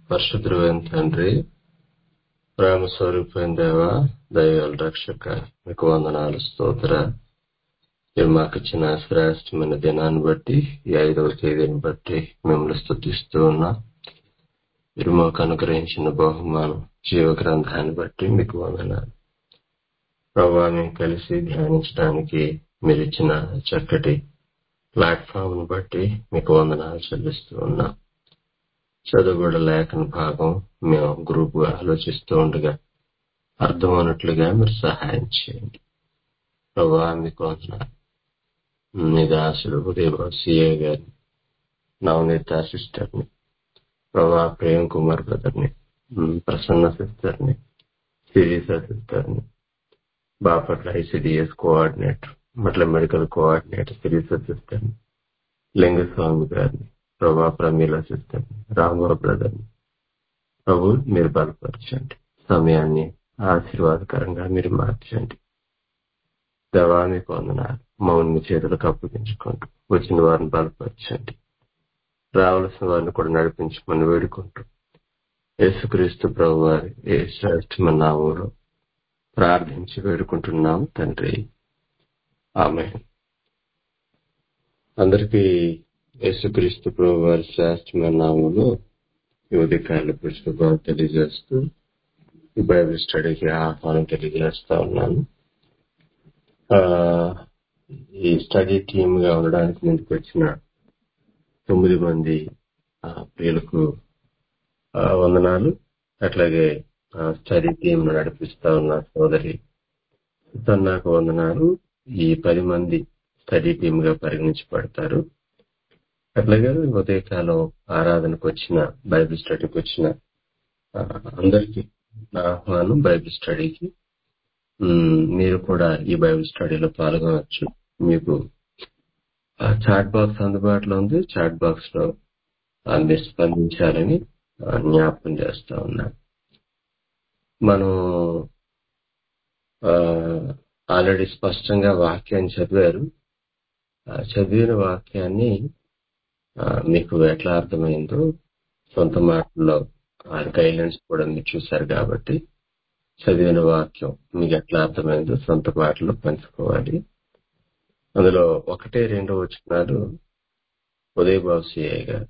పరిశుద్ధుడైన తండ్రి ప్రేమ స్వరూపమైన దేవ దైవాల రక్షక మీకు వందనాలు స్తోత్ర మీరు మాకు ఇచ్చిన శ్రేష్టమైన దినాన్ని బట్టి ఈ ఐదవ తేదీని బట్టి మిమ్మల్ని స్థుతిస్తూ ఉన్నాం మీరు మాకు అనుగ్రహించిన బహుమానం జీవ గ్రంథాన్ని బట్టి మీకు వందనాలు ప్రభావ మేము కలిసి ధ్యానించడానికి మీరు ఇచ్చిన చక్కటి ప్లాట్ఫామ్ ను బట్టి మీకు వందనాలు చెల్లిస్తూ ఉన్నాం చదువుబడ లేఖన భాగం మేము గ్రూప్ గా ఆలోచిస్తూ ఉండగా అర్థం అన్నట్లుగా మీరు సహాయం చేయండి ప్రభా మీకు వందనాలు మీ దాసుడు ఉదయం సిఏ గారిని నవనీత సిస్టర్ని ప్రభా ప్రేమ్ కుమార్ బ్రదర్ని ప్రసన్న సిస్టర్ని సిరీసా సిస్టర్ని బాపట్ల ఐసిడిఎస్ కోఆర్డినేటర్ మట్ల మెడికల్ కోఆర్డినేటర్ సిరీసా సిస్టర్ని లింగస్వామి గారిని ప్రభా ప్రమీల సిస్టర్ని రామబాబు బ్రదర్ని ప్రభు మీరు బలపరచండి సమయాన్ని ఆశీర్వాదకరంగా మీరు మార్చండి దవానికి వందనాలు మౌని చేతులకు అప్పగించుకుంటూ వచ్చిన వారిని బలపరచండి రావాల్సిన వారిని కూడా నడిపించమని వేడుకుంటూ యేసుక్రీస్తు ప్రభు వారి ఏ శ్రేష్టమైన నామంలో ప్రార్థించి వేడుకుంటున్నాం తండ్రి ఆమె అందరికీ యేసుక్రీస్తు ప్రభు వారి శ్రేష్టమైన నామంలో ఈ ఉదయకాల పుష్పభావం తెలియజేస్తూ ఈ బైబిల్ స్టడీకి ఆహ్వానం తెలియజేస్తా ఉన్నాను ఆ ఈ స్టడీ టీమ్ గా ఉండడానికి ముందుకు వచ్చిన తొమ్మిది మంది ఆ, ప్రియులకు ఆ, వందనాలు అట్లాగే ఆ, స్టడీ టీమ్ ను నడిపిస్తా ఉన్న సోదరి సుతన్నాకు వందనాలు ఈ పది మంది స్టడీ టీమ్ గా పరిగణించబడతారు అట్లాగే ఉదయకాలం ఆరాధనకు వచ్చిన బైబిల్ స్టడీకి వచ్చిన ఆ, అందరికీ నా ఆహ్వానం బైబిల్ స్టడీకి ఉమ్, మీరు కూడా ఈ బైబిల్ స్టడీలో పాల్గొనవచ్చు మీకు చాట్ బాక్స్ అందుబాటులో ఉంది చాట్ బాక్స్ లో ఆ, మీరు స్పందించాలని ఆ, జ్ఞాపకం చేస్తా ఉన్నా మనం ఆల్రెడీ స్పష్టంగా వాక్యాన్ని చదివారు ఆ, చదివిన వాక్యాన్ని ఆ, మీకు ఎట్లా అర్థమైందో సొంత మాటల్లో గైడ్లైన్స్ కూడా మీరు చూశారు కాబట్టి చదివిన వాక్యం మీకు ఎట్లా అర్థమైందో సొంత మాటలో పంచుకోవాలి అందులో ఒకటే రెండో వచనాలు ఉదయబాబు సిఐ గారు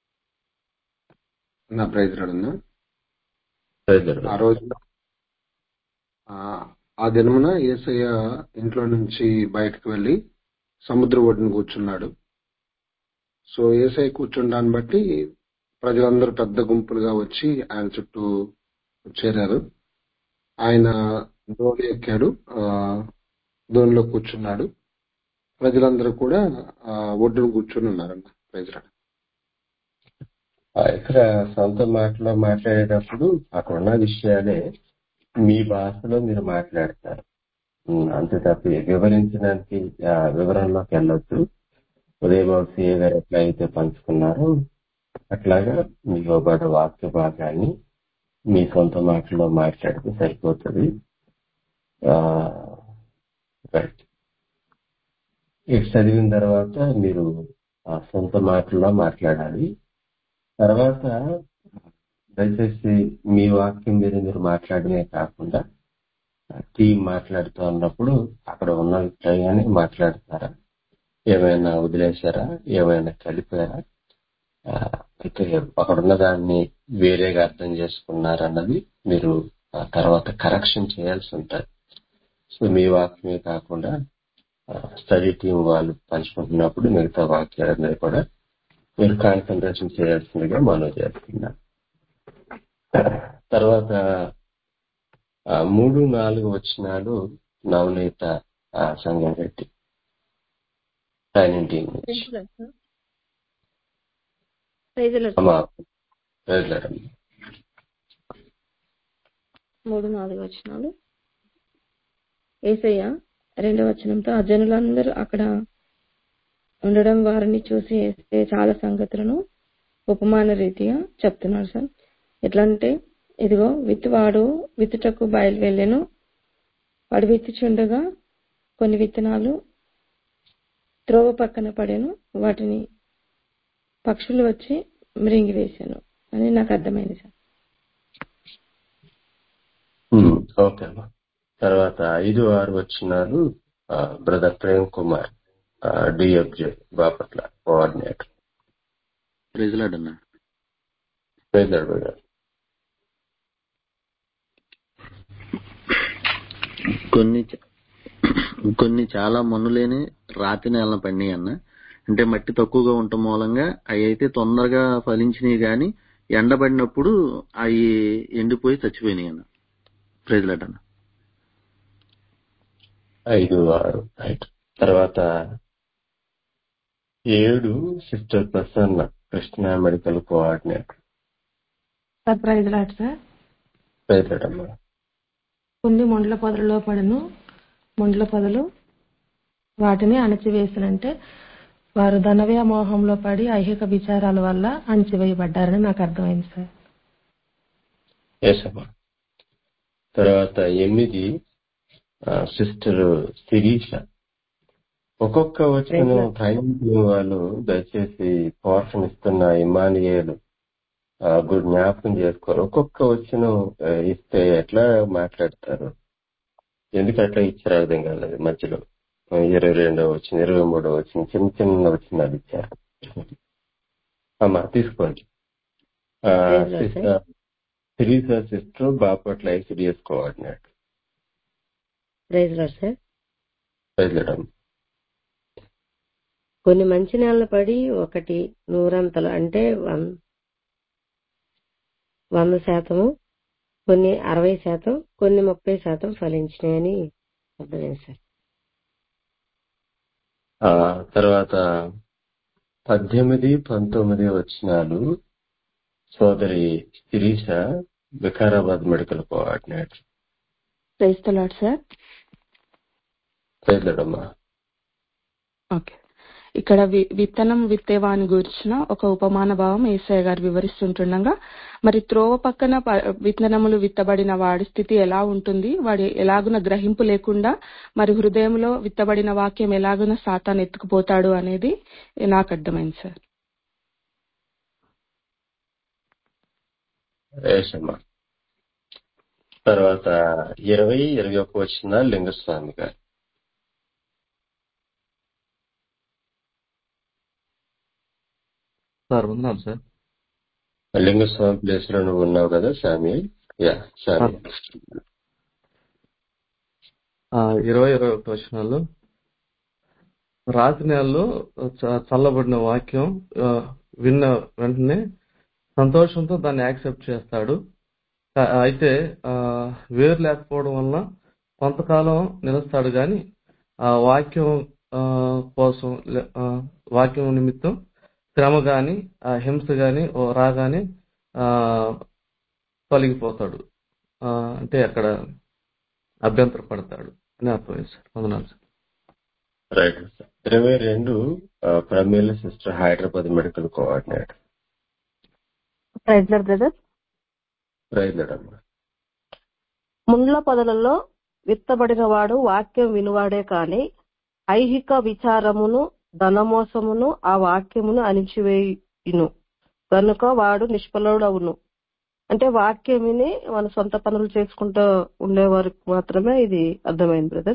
నా ప్రైజ్ రాడన్నా ప్రజలు ఆ రోజు ఆ ఆ దినమున ఏసయ్య ఇంట్లో నుంచి బయటకు వెళ్లి సముద్ర ఒడ్డున కూర్చున్నాడు సో ఏసయ్య కూర్చుండాన్ని బట్టి ప్రజలందరూ పెద్ద గుంపులుగా వచ్చి ఆయన చుట్టూ చేరారు ఆయన దోణి ఎక్కాడు ఆ దోణిలో కూర్చున్నాడు ప్రజలందరూ కూడా ఆ ఒడ్డున కూర్చుని ఉన్నారన్న ప్రైజ్ రాడు ఆ, ఇక్కడ సొంత మాటలో మాట్లాడేటప్పుడు అక్కడ ఉన్న విషయాలే మీ భాషలో మీరు మాట్లాడతారు ఉమ్, అంతే తప్ప వివరించడానికి ఆ, వివరణలోకి వెళ్ళొద్దు ఉదయబాబు సిఏ గారు ఎట్లా అయితే పంచుకున్నారో అట్లాగా మీ ఇవ్వబడ్డ వాక్య భాగాన్ని మీ సొంత మాటలో మాట్లాడితే సరిపోతుంది ఆ, రైట్. ఇది చదివిన తర్వాత మీరు ఆ సొంత మాటల్లో మాట్లాడాలి తర్వాత దయచేసి మీ వాక్యం మీద మీరు మాట్లాడమే కాకుండా టీం మాట్లాడుతూ ఉన్నప్పుడు అక్కడ ఉన్న విషయాన్ని మాట్లాడతారా ఏమైనా వదిలేశారా ఏమైనా కలిపారా ఆ, అయితే అక్కడ ఉన్న దాన్ని వేరేగా అర్థం చేసుకున్నారన్నది మీరు ఆ తర్వాత కరెక్షన్ చేయాల్సి ఉంటుంది సో మీ వాక్యమే కాకుండా స్టడీ టీం వాళ్ళు పంచుకుంటున్నప్పుడు మిగతా వాక్యాల మీద కూడా మీరు కాన్సన్ట్రేషన్ చేయాల్సిందిగా మనం చేస్తున్నాం తర్వాత ఆ, మూడు నాలుగు వచ్చినాలు నవనీత ఆ, సంగారెడ్డి ట్రైనింగ్ టీం నుంచి ప్రైజులర్ అమ్మా ప్రజలారమ్మ. మూడు నాలుగు వచనాలు ఏసయ్య రెండవ వచనంతో ఆ జనులందరూ అక్కడ ఉండడం వారిని చూసి ఏసయ్య చాలా సంగతులను ఉపమాన రీతిగా చెప్తున్నారు సార్ ఎట్లా అంటే ఇదిగో విత్తువాడు విత్తుటకు బయలువెళ్ళెను వాడు విత్తుచుండగా కొన్ని విత్తనాలు త్రోవ పక్కన పడెను వాటిని పక్షులు వచ్చి మృంగివేశాను అని నాకు అర్థమైంది సార్ ఓకే అమ్మా తర్వాత ఐదు ఆరు వచ్చినారు brother Prem Kumar DFJ Bapatla coordinator praise lord అన్న ప్రేదర్ బ్రదర్ కొన్ని చ- కొన్ని చాలా మన్నులేని రాతి నేలన పడినాయి అన్న అంటే మట్టి తక్కువగా ఉండటం మూలంగా అవి అయితే తొందరగా ఫలించినాయి గాని ఎండబడినప్పుడు అవి ఎండిపోయి చచ్చిపోయినాయి అన్న ప్రైజ్లాడ్ అన్న ఐదు ఆరు రైట్ తర్వాత ఏడు sister Prasanna Krishna medical coordinator sir praise lord sir brother అమ్మా కొన్ని మొండ్ల పొదలలో పడను మొండ్ల పొదలు వాటిని అణచివేసినంటే వారు ధనవ్య మోహంలో పడి ఐహిక విచారాల వల్ల అణచివేయబడ్డారని నాకు అర్థమైంది సార్ ఏసమ్మా తర్వాత ఎనిమిది ఆ, సిస్టర్ శిరీష ఒక్కొక్క వచ్చిన టైం వాళ్ళు దయచేసి పోర్షన్ ఇస్తున్న ఇమానియేలు ఆ, గుడ్ జ్ఞాపకం చేసుకోవాలి ఒక్కొక్క వచ్చిన ఇస్తే ఎట్లా మాట్లాడతారు ఎందుకు అట్లా ఇచ్చారు అర్థం కాలేదు మధ్యలో ఆ, ఇరవై రెండో వచ్చింది ఇరవై మూడో వచ్చింది చిన్న చిన్న వచ్చింది అది ఇచ్చారు అమ్మా తీసుకోండి ఆ, Praise Lord, sister Sirisha sister Bapatla ICDS coordinator praise lord sir బయలుదేరడం కొన్ని మంచి నేలలు పడి ఒకటి నూరంతలు అంటే వన్- వంద శాతము కొన్ని అరవై శాతం కొన్ని ముప్పై శాతం ఫలించినాయని అర్థమైంది సార్ ఆ తర్వాత పద్దెనిమిది పంతొమ్మిది వచ్చినాలు సోదరి Sirisha Vikarabad medical coordinator praise the lord sir బయలుదేరమ్మా ఓకే ఇక్కడ వి- విత్తనం విత్తేవాని గురించిన ఒక ఉపమాన భావం ఏసయ్య గారు వివరిస్తుంటుండగా మరి త్రోవ పక్కన ప- విత్తనములు విత్తబడిన వాడి స్థితి ఎలా ఉంటుంది వాడి ఎలాగున గ్రహింపు లేకుండా మరి హృదయంలో విత్తబడిన వాక్యం ఎలాగున సాతాన్ ఎత్తుకుపోతాడు అనేది నాకు అర్థమైంది సార్ రేషమ్మ తర్వాత ఇరవై ఇరవై ఒక వచ్చిన లింగస్వామి గారు సార్ ఉన్నాను సార్ లింగస్వామి ప్లేస్ లో నువ్వు ఉన్నావు కదా సామి యా సామి ఆ, ఇరవై ఇరవై ఒకటి వచనాలు రాత్రి నెలలో చ- చల్లబడిన వాక్యం ఆ, విన్న వెంటనే సంతోషంతో దాన్ని యాక్సెప్ట్ చేస్తాడు ఆ, అయితే ఆ, వేరు లేకపోవడం వలన కొంతకాలం నిలుస్తాడు గాని ఆ వాక్యం ఆ, కోసం లే- ఆ, వాక్యం నిమిత్తం శ్రమ గాని ఆ హింస గాని ఓ రాగానే ఆ, తొలగిపోతాడు ఆ, అంటే అక్కడ అభ్యంతర పడతాడు అని అర్థమైంది సార్ వందనాలు సార్ రైట్ ఇరవై రెండు Pramila sister Hyderabad medical coordinator praise lord brother బయలుదేరమ్మా ముండ్ల పొదలలో విత్తబడిన వాడు వాక్యం వినువాడే కాని ఐహిక విచారమును ధనమోసమును ఆ వాక్యమును అణిచివేయును కనుక వాడు నిష్ఫలుడవును అంటే వాక్యం విని మన సొంత పనులు చేసుకుంటూ ఉండే వారికి మాత్రమే ఇది అర్థమైంది బ్రదర్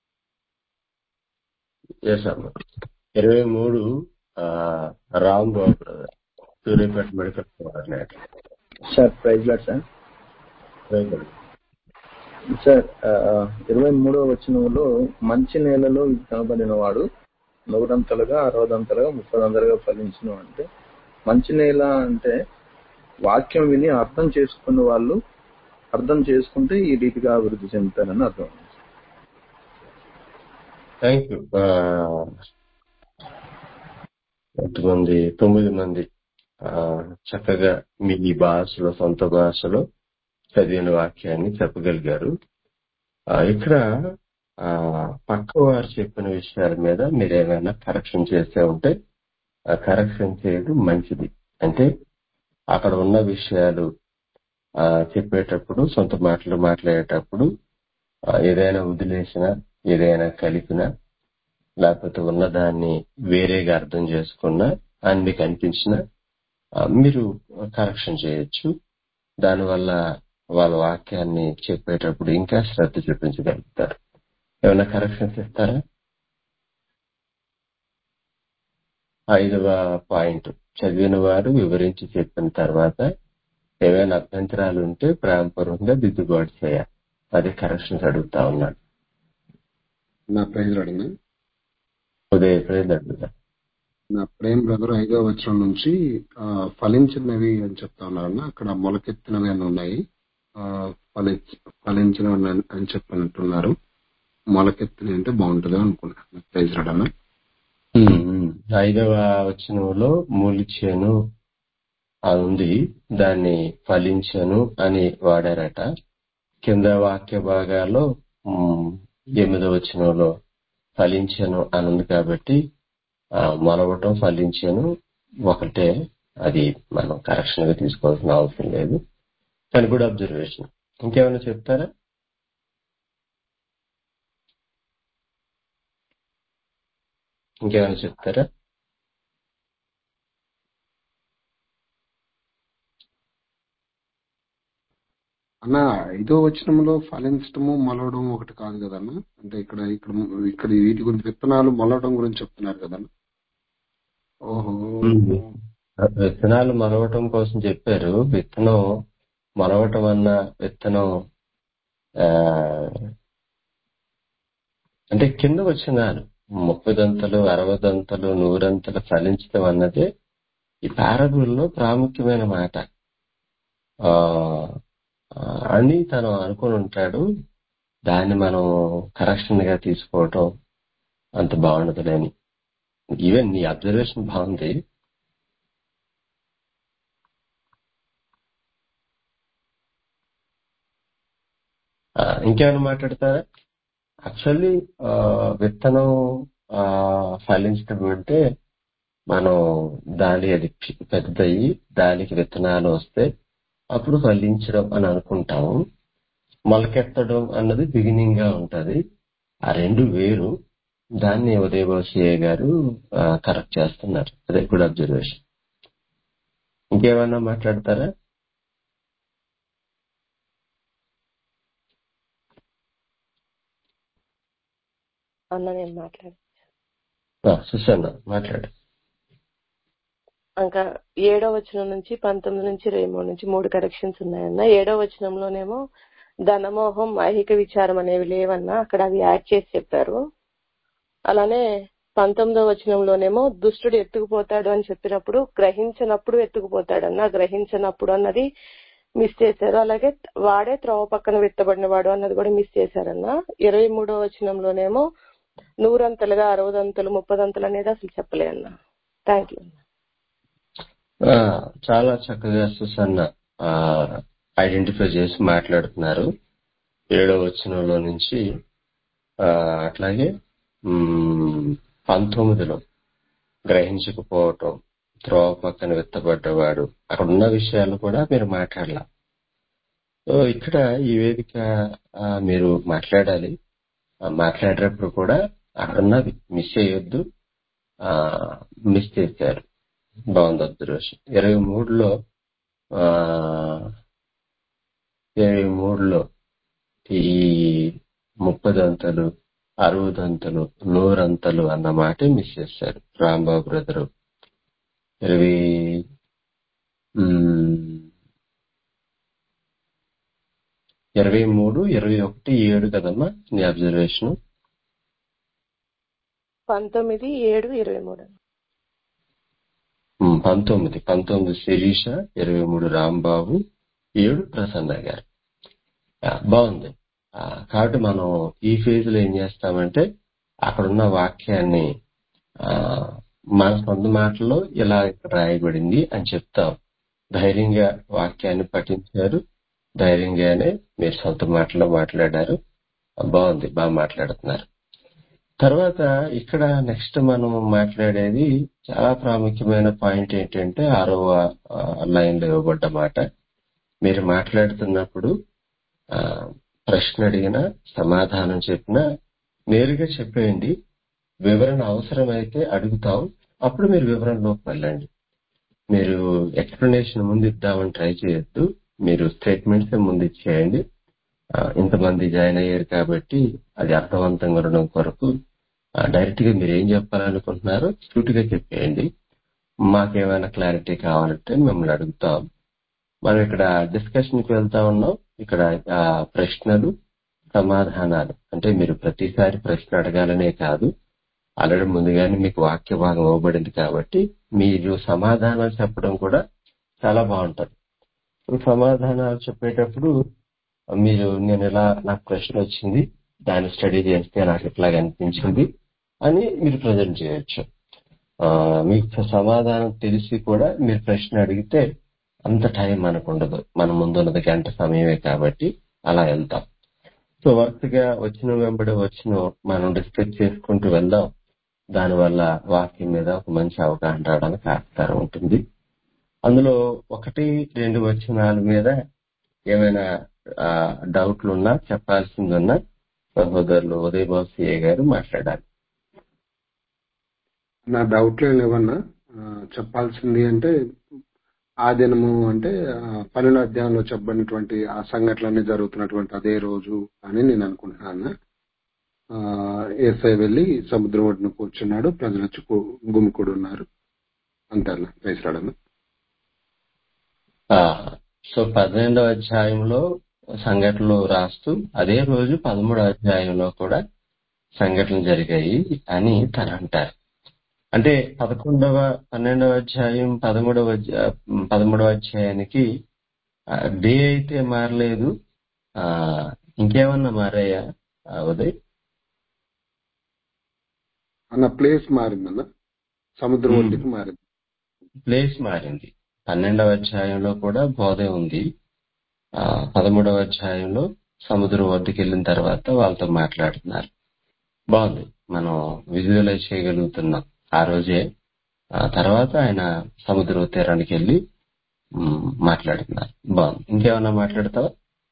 చేశాము ఇరవై మూడు Ram Babu brother Suryapet medical coordinator sir praise lord sir బయలుదేరు. సార్ ఆ, ఇరవై మూడవ వచనంలో మంచి నేలలో కనబడిన వాడు నూరంతలుగా అరవదంతలుగా ముప్పదంతలుగా ఫలించిన అంటే మంచి నేల అంటే వాక్యం విని అర్థం చేసుకున్న వాళ్ళు అర్థం చేసుకుంటే ఈ రీతిగా అభివృద్ధి చెందుతారని అర్థం థ్యాంక్ యూ ఆ, ఎంతమంది తొమ్మిది మంది ఆ, చక్కగా మీ భాషలో సొంత భాషలో చదివిన వాక్యాన్ని చెప్పగలిగారు ఆ, ఇక్కడ ఆ, పక్క వారు చెప్పిన విషయాల మీద మీరు ఏమైనా కరెక్షన్ చేస్తే ఉంటే ఆ కరెక్షన్ చేయడం మంచిది అంటే అక్కడ ఉన్న విషయాలు ఆ, చెప్పేటప్పుడు సొంత మాటలు మాట్లాడేటప్పుడు ఆ, ఏదైనా వదిలేసినా ఏదైనా కలిపినా లేకపోతే ఉన్నదాన్ని వేరేగా అర్థం చేసుకున్నా అని మీకు అనిపించినా ఆ, మీరు కరెక్షన్ చేయొచ్చు దానివల్ల వాళ్ళ వాక్యాన్ని చెప్పేటప్పుడు ఇంకా శ్రద్ధ చూపించగలుగుతారు ఏమైనా కరెక్షన్స్ ఇస్తారా ఐదవ పాయింట్ చదివిన వారు వివరించి చెప్పిన తర్వాత ఏమైనా అభ్యంతరాలు ఉంటే ప్రేమపూర్వకంగా దిద్దుబాటు చేయాలి అది కరెక్షన్స్ అడుగుతా ఉన్నాడు నా ప్రైజ్ అడిగిన ఉదయ ప్రేజ్ అడుగుతా నా ప్రేమ్ బ్రదర్ ఐదో వచనం నుంచి ఆ, ఫలించినవి అని చెప్తా ఉన్నారన్న అక్కడ మొలకెత్తినవి అని ఉన్నాయి ఆ, ఫలి- ఫలించినవి అని అని చెప్పినట్టున్నారు మొలకెత్తినవి అంటే బాగుంటుంది అనుకున్నాను ప్రైజ్ రాడన్న ఉమ్, ఉమ్. ఐదవ వచనంలో మూలిచేను అది ఉంది దాన్ని ఫలించను అని వాడారట కింద వాక్య భాగాల్లో ఉమ్, ఎనిమిదవ వచనంలో ఫలించను అని ఉంది కాబట్టి ఆ, మొలవటం ఫలించను ఒకటే అది మనం కరెక్షన్ గా తీసుకోవాల్సిన అవసరం లేదు కానీ కూడా అబ్జర్వేషన్ ఇంకేమైనా చెప్తారా ఇంకేమైనా చెప్తారా అన్న ఐదో వచనంలో ఫలించడము మొలవడం ఒకటి కాదు కదన్న అంటే ఇక్కడ ఇక్కడ ఇక్కడ వీటి గురించి విత్తనాలు మొలవడం గురించి చెప్తున్నారు కదన్న ఓహో ఉమ్. విత్తనాలు మొలవటం కోసం చెప్పారు విత్తనం మొలవటం అన్న విత్తనం ఆ, అంటే కింద వచ్చినాలు ముప్పై దంతలు అరవై దంతలు నూరంతలు ఫలించడం అన్నదే ఈ పారబుల్లో ప్రాముఖ్యమైన మాట ఆ ఆ, అని తను అనుకుని ఉంటాడు దాన్ని మనం కరెక్షన్ గా తీసుకోవటం అంత బాగుండదులేని ఈవెన్ నీ అబ్జర్వేషన్ బాగుంది ఆ, ఇంకేమైనా మాట్లాడతారా యాక్చువల్లీ విత్తనం ఆ, ఫలించడం అంటే మనం దాని అది పె- పెద్దయి దానికి విత్తనాలు వస్తే అప్పుడు ఫలించడం అని అనుకుంటాము మొలకెత్తడం అన్నది బిగినింగ్ గా ఉంటది ఆ రెండు వేరు దాన్ని ఉదయభాషయ్య గారు కరెక్ట్ చేస్తున్నారు అదే గుడ్ అబ్జర్వేషన్ ఇంకేమైనా మాట్లాడతారా అన్న నేను మాట్లాడు ఆ, సుసన్న మాట్లాడు ఇంకా ఏడో వచనం నుంచి పంతొమ్మిది నుంచి ఇరవై మూడు నుంచి మూడు కరెక్షన్స్ ఉన్నాయన్న ఏడో వచనంలోనేమో ధనమోహం ఐహిక విచారం అనేవి లేవన్నా అక్కడ అవి యాడ్ చేసి చెప్పారు అలానే పంతొమ్మిదో వచనంలోనేమో దుష్టుడు ఎత్తుకుపోతాడు అని చెప్పినప్పుడు గ్రహించినప్పుడు ఎత్తుకుపోతాడన్న గ్రహించినప్పుడు అన్నది మిస్ చేశారు అలాగే వాడే త్రోవ పక్కన విత్తబడిన వాడు అన్నది కూడా మిస్ చేశారన్న ఇరవై మూడో వచనంలోనేమో నూరంతలుగా అరవదంతలు ముప్పదంతలు అనేది అసలు చెప్పలే అన్న థ్యాంక్ యూ ఆ, చాలా చక్కగా సుసన్న ఐడెంటిఫై చేసి మాట్లాడుతున్నారు ఏడో వచనంలో నుంచి ఆ, అట్లాగే మ్, పంతొమ్మిదిలో గ్రహించకపోవటం త్రోవ పక్కన విత్తబడ్డవాడు అక్కడ ఉన్న విషయాలు కూడా మీరు మాట్లాడాల సో ఇక్కడ ఈ వేదిక ఆ, మీరు మాట్లాడాలి ఆ, మాట్లాడేటప్పుడు కూడా అక్కడున్న మిస్ చేయొద్దు ఆ, మిస్ చేశారు బాగుంది అబ్జర్వేషన్ ఇరవై మూడులో ఆ, ఇరవై మూడులో ఈ ముప్పదంతలు అరవదంతలు నూరంతలు అన్న మాట మిస్ చేశారు రాంబాబు బ్రదరు ఇరవై మ్, ఇరవై మూడు ఇరవై ఒకటి ఏడు కదమ్మా నీ అబ్జర్వేషన్ పంతొమ్మిది ఏడు ఇరవై మూడు పంతొమ్మిది పంతొమ్మిది శిరీష ఇరవై మూడు రాంబాబు ఏడు ప్రసన్న గారు ఆ, బాగుంది ఆ, కాబట్టి మనం ఈ ఫేజ్ లో ఏం చేస్తామంటే అక్కడున్న వాక్యాన్ని ఆ, మన సొంత మాటల్లో ఇలా ఇక్కడ రాయబడింది అని చెప్తాం ధైర్యంగా వాక్యాన్ని పఠించారు ధైర్యంగానే మీరు సొంత మాటల్లో మాట్లాడారు బాగుంది బాగా మాట్లాడుతున్నారు తర్వాత ఇక్కడ నెక్స్ట్ మనం మాట్లాడేది చాలా ప్రాముఖ్యమైన పాయింట్ ఏంటంటే ఆరవ లైన్ లో ఇవ్వబడ్డ మాట మీరు మాట్లాడుతున్నప్పుడు ఆ, ప్రశ్న అడిగినా సమాధానం చెప్పినా నేరుగా చెప్పేయండి వివరణ అవసరమైతే అడుగుతాం అప్పుడు మీరు వివరణలోకి వెళ్ళండి మీరు ఎక్స్ప్లెనేషన్ ముందు ఇద్దామని ట్రై చేయొద్దు మీరు స్టేట్మెంట్స్ ముందు ఇచ్చేయండి ఆ, ఇంతమంది జాయిన్ అయ్యారు కాబట్టి అది అర్థవంతంగా ఉండడం కొరకు డైరెక్ట్ గా మీరు ఏం చెప్పాలనుకుంటున్నారో సూటిగా చెప్పేయండి మాకేమైనా క్లారిటీ కావాలంటే మిమ్మల్ని అడుగుతాం మనం ఇక్కడ డిస్కషన్ కి వెళ్తా ఉన్నాం ఇక్కడ ఆ, ప్రశ్నలు సమాధానాలు అంటే మీరు ప్రతిసారి ప్రశ్న అడగాలనే కాదు ఆల్రెడీ ముందుగానే మీకు వాక్య భాగం ఇవ్వబడింది కాబట్టి మీరు సమాధానాలు చెప్పడం కూడా చాలా బాగుంటది సమాధానాలు చెప్పేటప్పుడు మీరు నేను ఇలా నాకు ప్రశ్న వచ్చింది దాన్ని స్టడీ చేస్తే నాకు ఇట్లాగ అనిపించింది అని మీరు ప్రజెంట్ చేయొచ్చు ఆ, మీకు సమాధానం తెలిసి కూడా మీరు ప్రశ్న అడిగితే అంత టైం మనకు ఉండదు మన ముందున్నది గంట సమయమే కాబట్టి అలా వెళ్తాం సో వరుసగా వచ్చిన వెంబడి వచ్చిన మనం డిస్కస్ చేసుకుంటూ వెళ్దాం దానివల్ల వాక్యం మీద ఒక మంచి అవగాహన రావడానికి ఆస్కారం ఉంటుంది అందులో ఒకటి రెండు వచనాల మీద ఏమైనా ఆ, డౌట్లు ఉన్నా చెప్పాల్సింది ఉన్నా సహోదరులు ఉదయ్ బాబు సిఏ గారు మాట్లాడాలి నా డౌట్లు లేవన్నా ఆ, చెప్పాల్సింది అంటే ఆ దినము అంటే ఆ, పన్నెండో అధ్యాయంలో చెప్పబడినటువంటి ఆ సంఘటనలన్నీ జరుగుతున్నటువంటి అదే రోజు అని నేను అనుకుంటున్నాను ఆ, ఏసై వెళ్లి సముద్రం ఒడ్డున కూర్చున్నాడు ప్రజలు వచ్చి గు- గుమికూడి ఉన్నారు అంతే అన్న వేసిరాడన్న ఆ, సో పన్నెండవ అధ్యాయంలో సంఘటనలు రాస్తూ అదే రోజు పదమూడవ అధ్యాయంలో కూడా సంఘటనలు జరిగాయి అని తను అంటారు అంటే పదకొండవ పన్నెండవ అధ్యాయం పదమూడవ అధ్యా- పదమూడవ అధ్యాయానికి ఆ, డే అయితే మారలేదు ఆ ఇంకేమన్నా మారాయా ఆ, ఉదయ్ అన్న ప్లేస్ మారిందన్న సముద్రం ఉమ్. ఒడ్డుకి మారింది ప్లేస్ మారింది పన్నెండవ అధ్యాయంలో కూడా బోధే ఉంది ఆ పదమూడవ అధ్యాయంలో సముద్రం వద్దకు వెళ్ళిన తర్వాత వాళ్ళతో మాట్లాడుతున్నారు బాగుంది మనం విజువలైజ్ చేయగలుగుతున్నాం ఆ రోజే ఆ తర్వాత ఆయన సముద్ర తీరానికి వెళ్ళి మ్, మాట్లాడుతున్నారు బాగుంది ఇంకేమన్నా మాట్లాడతావా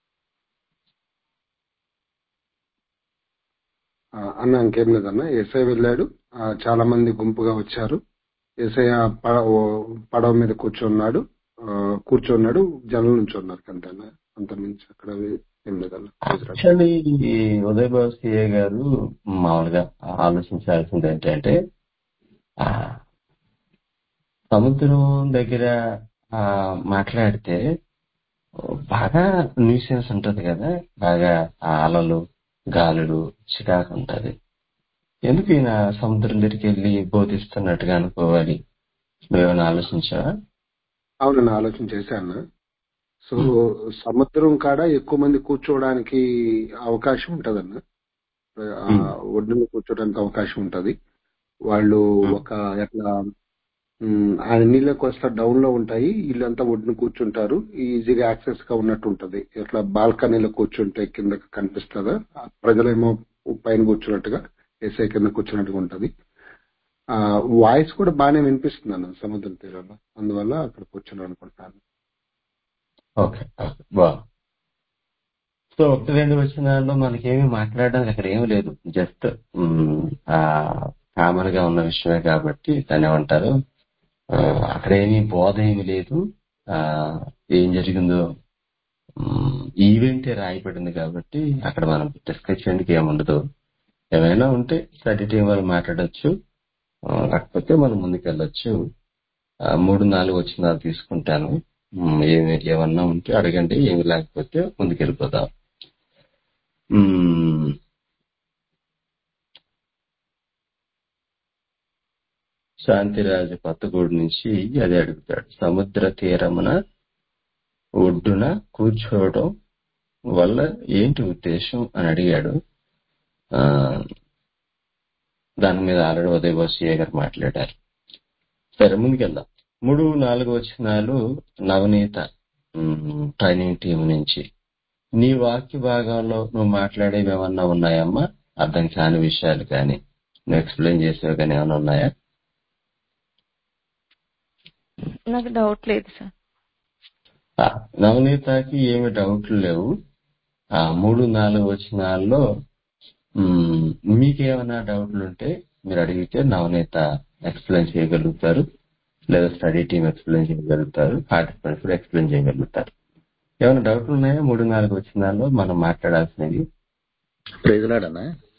ఆ, అన్న ఇంకేం లేదన్న ఏసై వెళ్ళాడు ఆ, చాలా మంది గుంపుగా వచ్చారు ఏసై ఆ ప- ఓ పడవ మీద కూర్చున్నాడు ఆ, కూర్చున్నాడు జనం నుంచి ఉన్నారు అంతేన అంత మించి అక్కడ ఏం లేదన్న వేసిరాడు. యాక్చువల్లీ ఈ ఉదయ్ బాబు సిఏ గారు మామూలుగా ఆలోచించాల్సింది ఏంటంటే ఆ సముద్రం దగ్గర ఆ మాట్లాడితే బాగా న్యూసెన్స్ ఉంటది కదా బాగా ఆ అలలు గాలులు చికాకు ఉంటది ఎందుకు ఈయన సముద్రం దగ్గరికి వెళ్ళి బోధిస్తున్నట్టుగా అనుకోవాలి నువ్వేమైనా ఆలోచించావా అవునన్న ఆలోచన చేశాను సో సముద్రం కాడ ఎక్కువ మంది కూర్చోవడానికి అవకాశం ఉంటదన్న ఆ, ఉమ్, ఒడ్డున కూర్చోడానికి అవకాశం ఉంటది వాళ్ళు ఉమ్, ఒక ఎట్లా ఉమ్, ఆ నీళ్ళకి వస్తా డౌన్ లో ఉంటాయి వీళ్ళంతా ఒడ్డున కూర్చుంటారు ఈజీగా యాక్సెస్ గా ఉన్నట్టు ఉంటది ఎట్లా బాల్కనీలో కూర్చుంటే కింద కనిపిస్తుందా ఆ ప్రజలేమో పైన కూర్చున్నట్టుగా ఏసై కింద కూర్చున్నట్టుగా ఉంటది ఆ వాయిస్ కూడా బాగానే వినిపిస్తుంది అన్న సముద్రం తీరంలో అందువల్ల అక్కడ కూర్చున్నాను అనుకుంటున్నాను ఓకే ఓకే బాగుంది సో ఒకటి రెండు వచ్చినాల్లో మనకేమి మాట్లాడడానికి అక్కడ ఏమీ లేదు జస్ట్ ఆ కామన్ గా ఉన్న విషయమే కాబట్టి దాన్ని ఏమంటారు ఆ, అక్కడ ఏమీ బోధ ఏమీ లేదు ఆ ఏం జరిగిందో ఈవెంట్ రాయబడింది కాబట్టి అక్కడ మనం డిస్కస్ చేయడానికి ఏముండదు ఏమైనా ఉంటే స్టడీ టీం వాళ్ళు మాట్లాడొచ్చు ఆ, లేకపోతే మనం ముందుకెళ్ళొచ్చు ఆ, మూడు నాలుగు వచ్చిన తీసుకుంటాను ఉమ్, ఏమి ఏమన్నా ఉంటే అడగండి ఏమి లేకపోతే ముందుకెళ్ళిపోదాం ఉమ్, శాంతిరాజు కొత్తగూడు నుంచి అదే అడుగుతాడు సముద్ర తీరమున ఒడ్డున కూర్చోవడం వల్ల ఏంటి ఉద్దేశం అని అడిగాడు ఆ, దాని మీద ఆల్రెడీ ఉదయ్ బోసియే గారు మాట్లాడారు సరే ముందుకెళ్దాం మూడు నాలుగు వచనాలు నవనీత ఉమ్, ట్రైనింగ్ టీం నుంచి నీ వాక్య భాగంలో నువ్వు మాట్లాడేవి ఏమన్నా ఉన్నాయమ్మా అర్థం కాని విషయాలు కానీ నువ్వు ఎక్స్ప్లెయిన్ చేసేవి కానీ ఏమైనా ఉన్నాయా నాకు డౌట్ లేదు సార్ ఆ, నవనీతకి ఏమి డౌట్లు లేవు ఆ మూడు నాలుగు వచనాల్లో మ్మ్, మీకేమైనా డౌట్లు ఉంటే మీరు అడిగితే నవనీత ఎక్స్ప్లెయిన్ చేయగలుగుతారు లేదా స్టడీ టీం ఎక్స్ప్లెయిన్ చేయగలుగుతారు పార్టిసిపెంట్స్ కూడా ఎక్స్ప్లెయిన్ చేయగలుగుతారు ఏమైనా డౌట్లు ఉన్నాయా మూడు నాలుగు వచ్చినాల్లో మనం మాట్లాడాల్సినవి ప్రైజ్లాడనా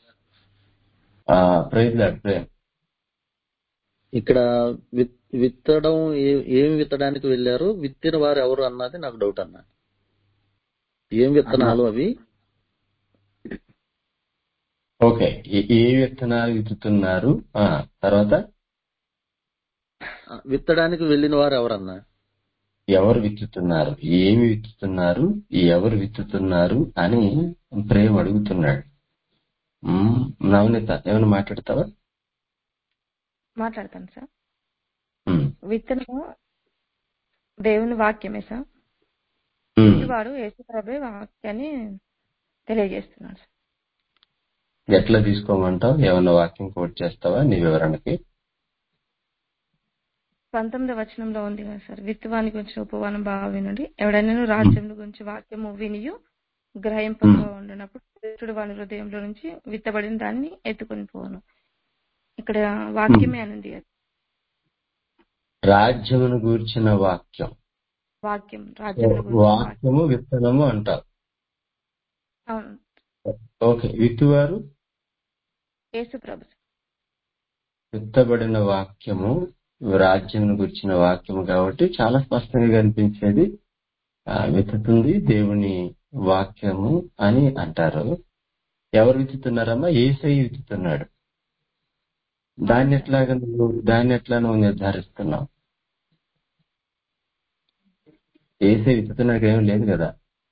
ప్రైజ్ లాడ్ ప్రేమ్ ఇక్కడ విత్- విత్తడం ఏ- ఏం విత్తడానికి వెళ్ళారు విత్తిన వారు ఎవరు అన్నది నాకు డౌట్ అన్న ఏం విత్తనాలు అవి ఓకే ఏ- ఏ విత్తనాలు విత్తుతున్నారు ఆ, తర్వాత ఆ, విత్తడానికి వెళ్ళిన వారు ఎవరన్నా ఎవరు విత్తుతున్నారు ఏమి విత్తుతున్నారు ఎవరు విత్తుతున్నారు అని ప్రేమ్ అడుగుతున్నాడు మ్మ్, నవనీత ఏమైనా మాట్లాడతావా మాట్లాడతాను సార్ మ్మ్, విత్తనము దేవుని వాక్యమే సార్ మ్మ్. వాడు యేసుప్రభే వాక్యాన్ని తెలియజేస్తున్నాడు సార్ ఎట్లా తీసుకోమంటావు ఏమన్నా వాక్యం కోట్ చేస్తావా నీ వివరణకి పంతొమ్మిది వచనంలో ఉంది కదా సార్ విత్తువాని గురించి ఉపవానం బాగా వినండి ఎవడైనా రాజ్యం గురించి వాక్యము వినియు గ్రహింపక ఉండినప్పుడు దుష్టుడు వాని హృదయంలో నుంచి విత్తబడిన దాన్ని ఎత్తుకొని పోను ఇక్కడ వాక్యమే అని ఉంది కదా. రాజ్యమును గూర్చిన వాక్యం వాక్యం రాజ్యం గురించి వాక్యం. వాక్యము విత్తనము అంటారు అవును ఓకే విత్తువారు యేసు ప్రభు విత్తబడిన వాక్యము రాజ్యమును గురించిన వాక్యము కాబట్టి చాలా స్పష్టంగా కనిపించేది ఆ, విత్తుతుంది దేవుని వాక్యము అని అంటారు ఎవరు విత్తుతున్నారమ్మా ఏసై విత్తుతున్నాడు దాన్ని ఎట్లాగా నువ్వు దాన్ని ఎట్లా నువ్వు నిర్ధారిస్తున్నావు ఏసై విత్తుతున్నాడు ఏం లేదు కదా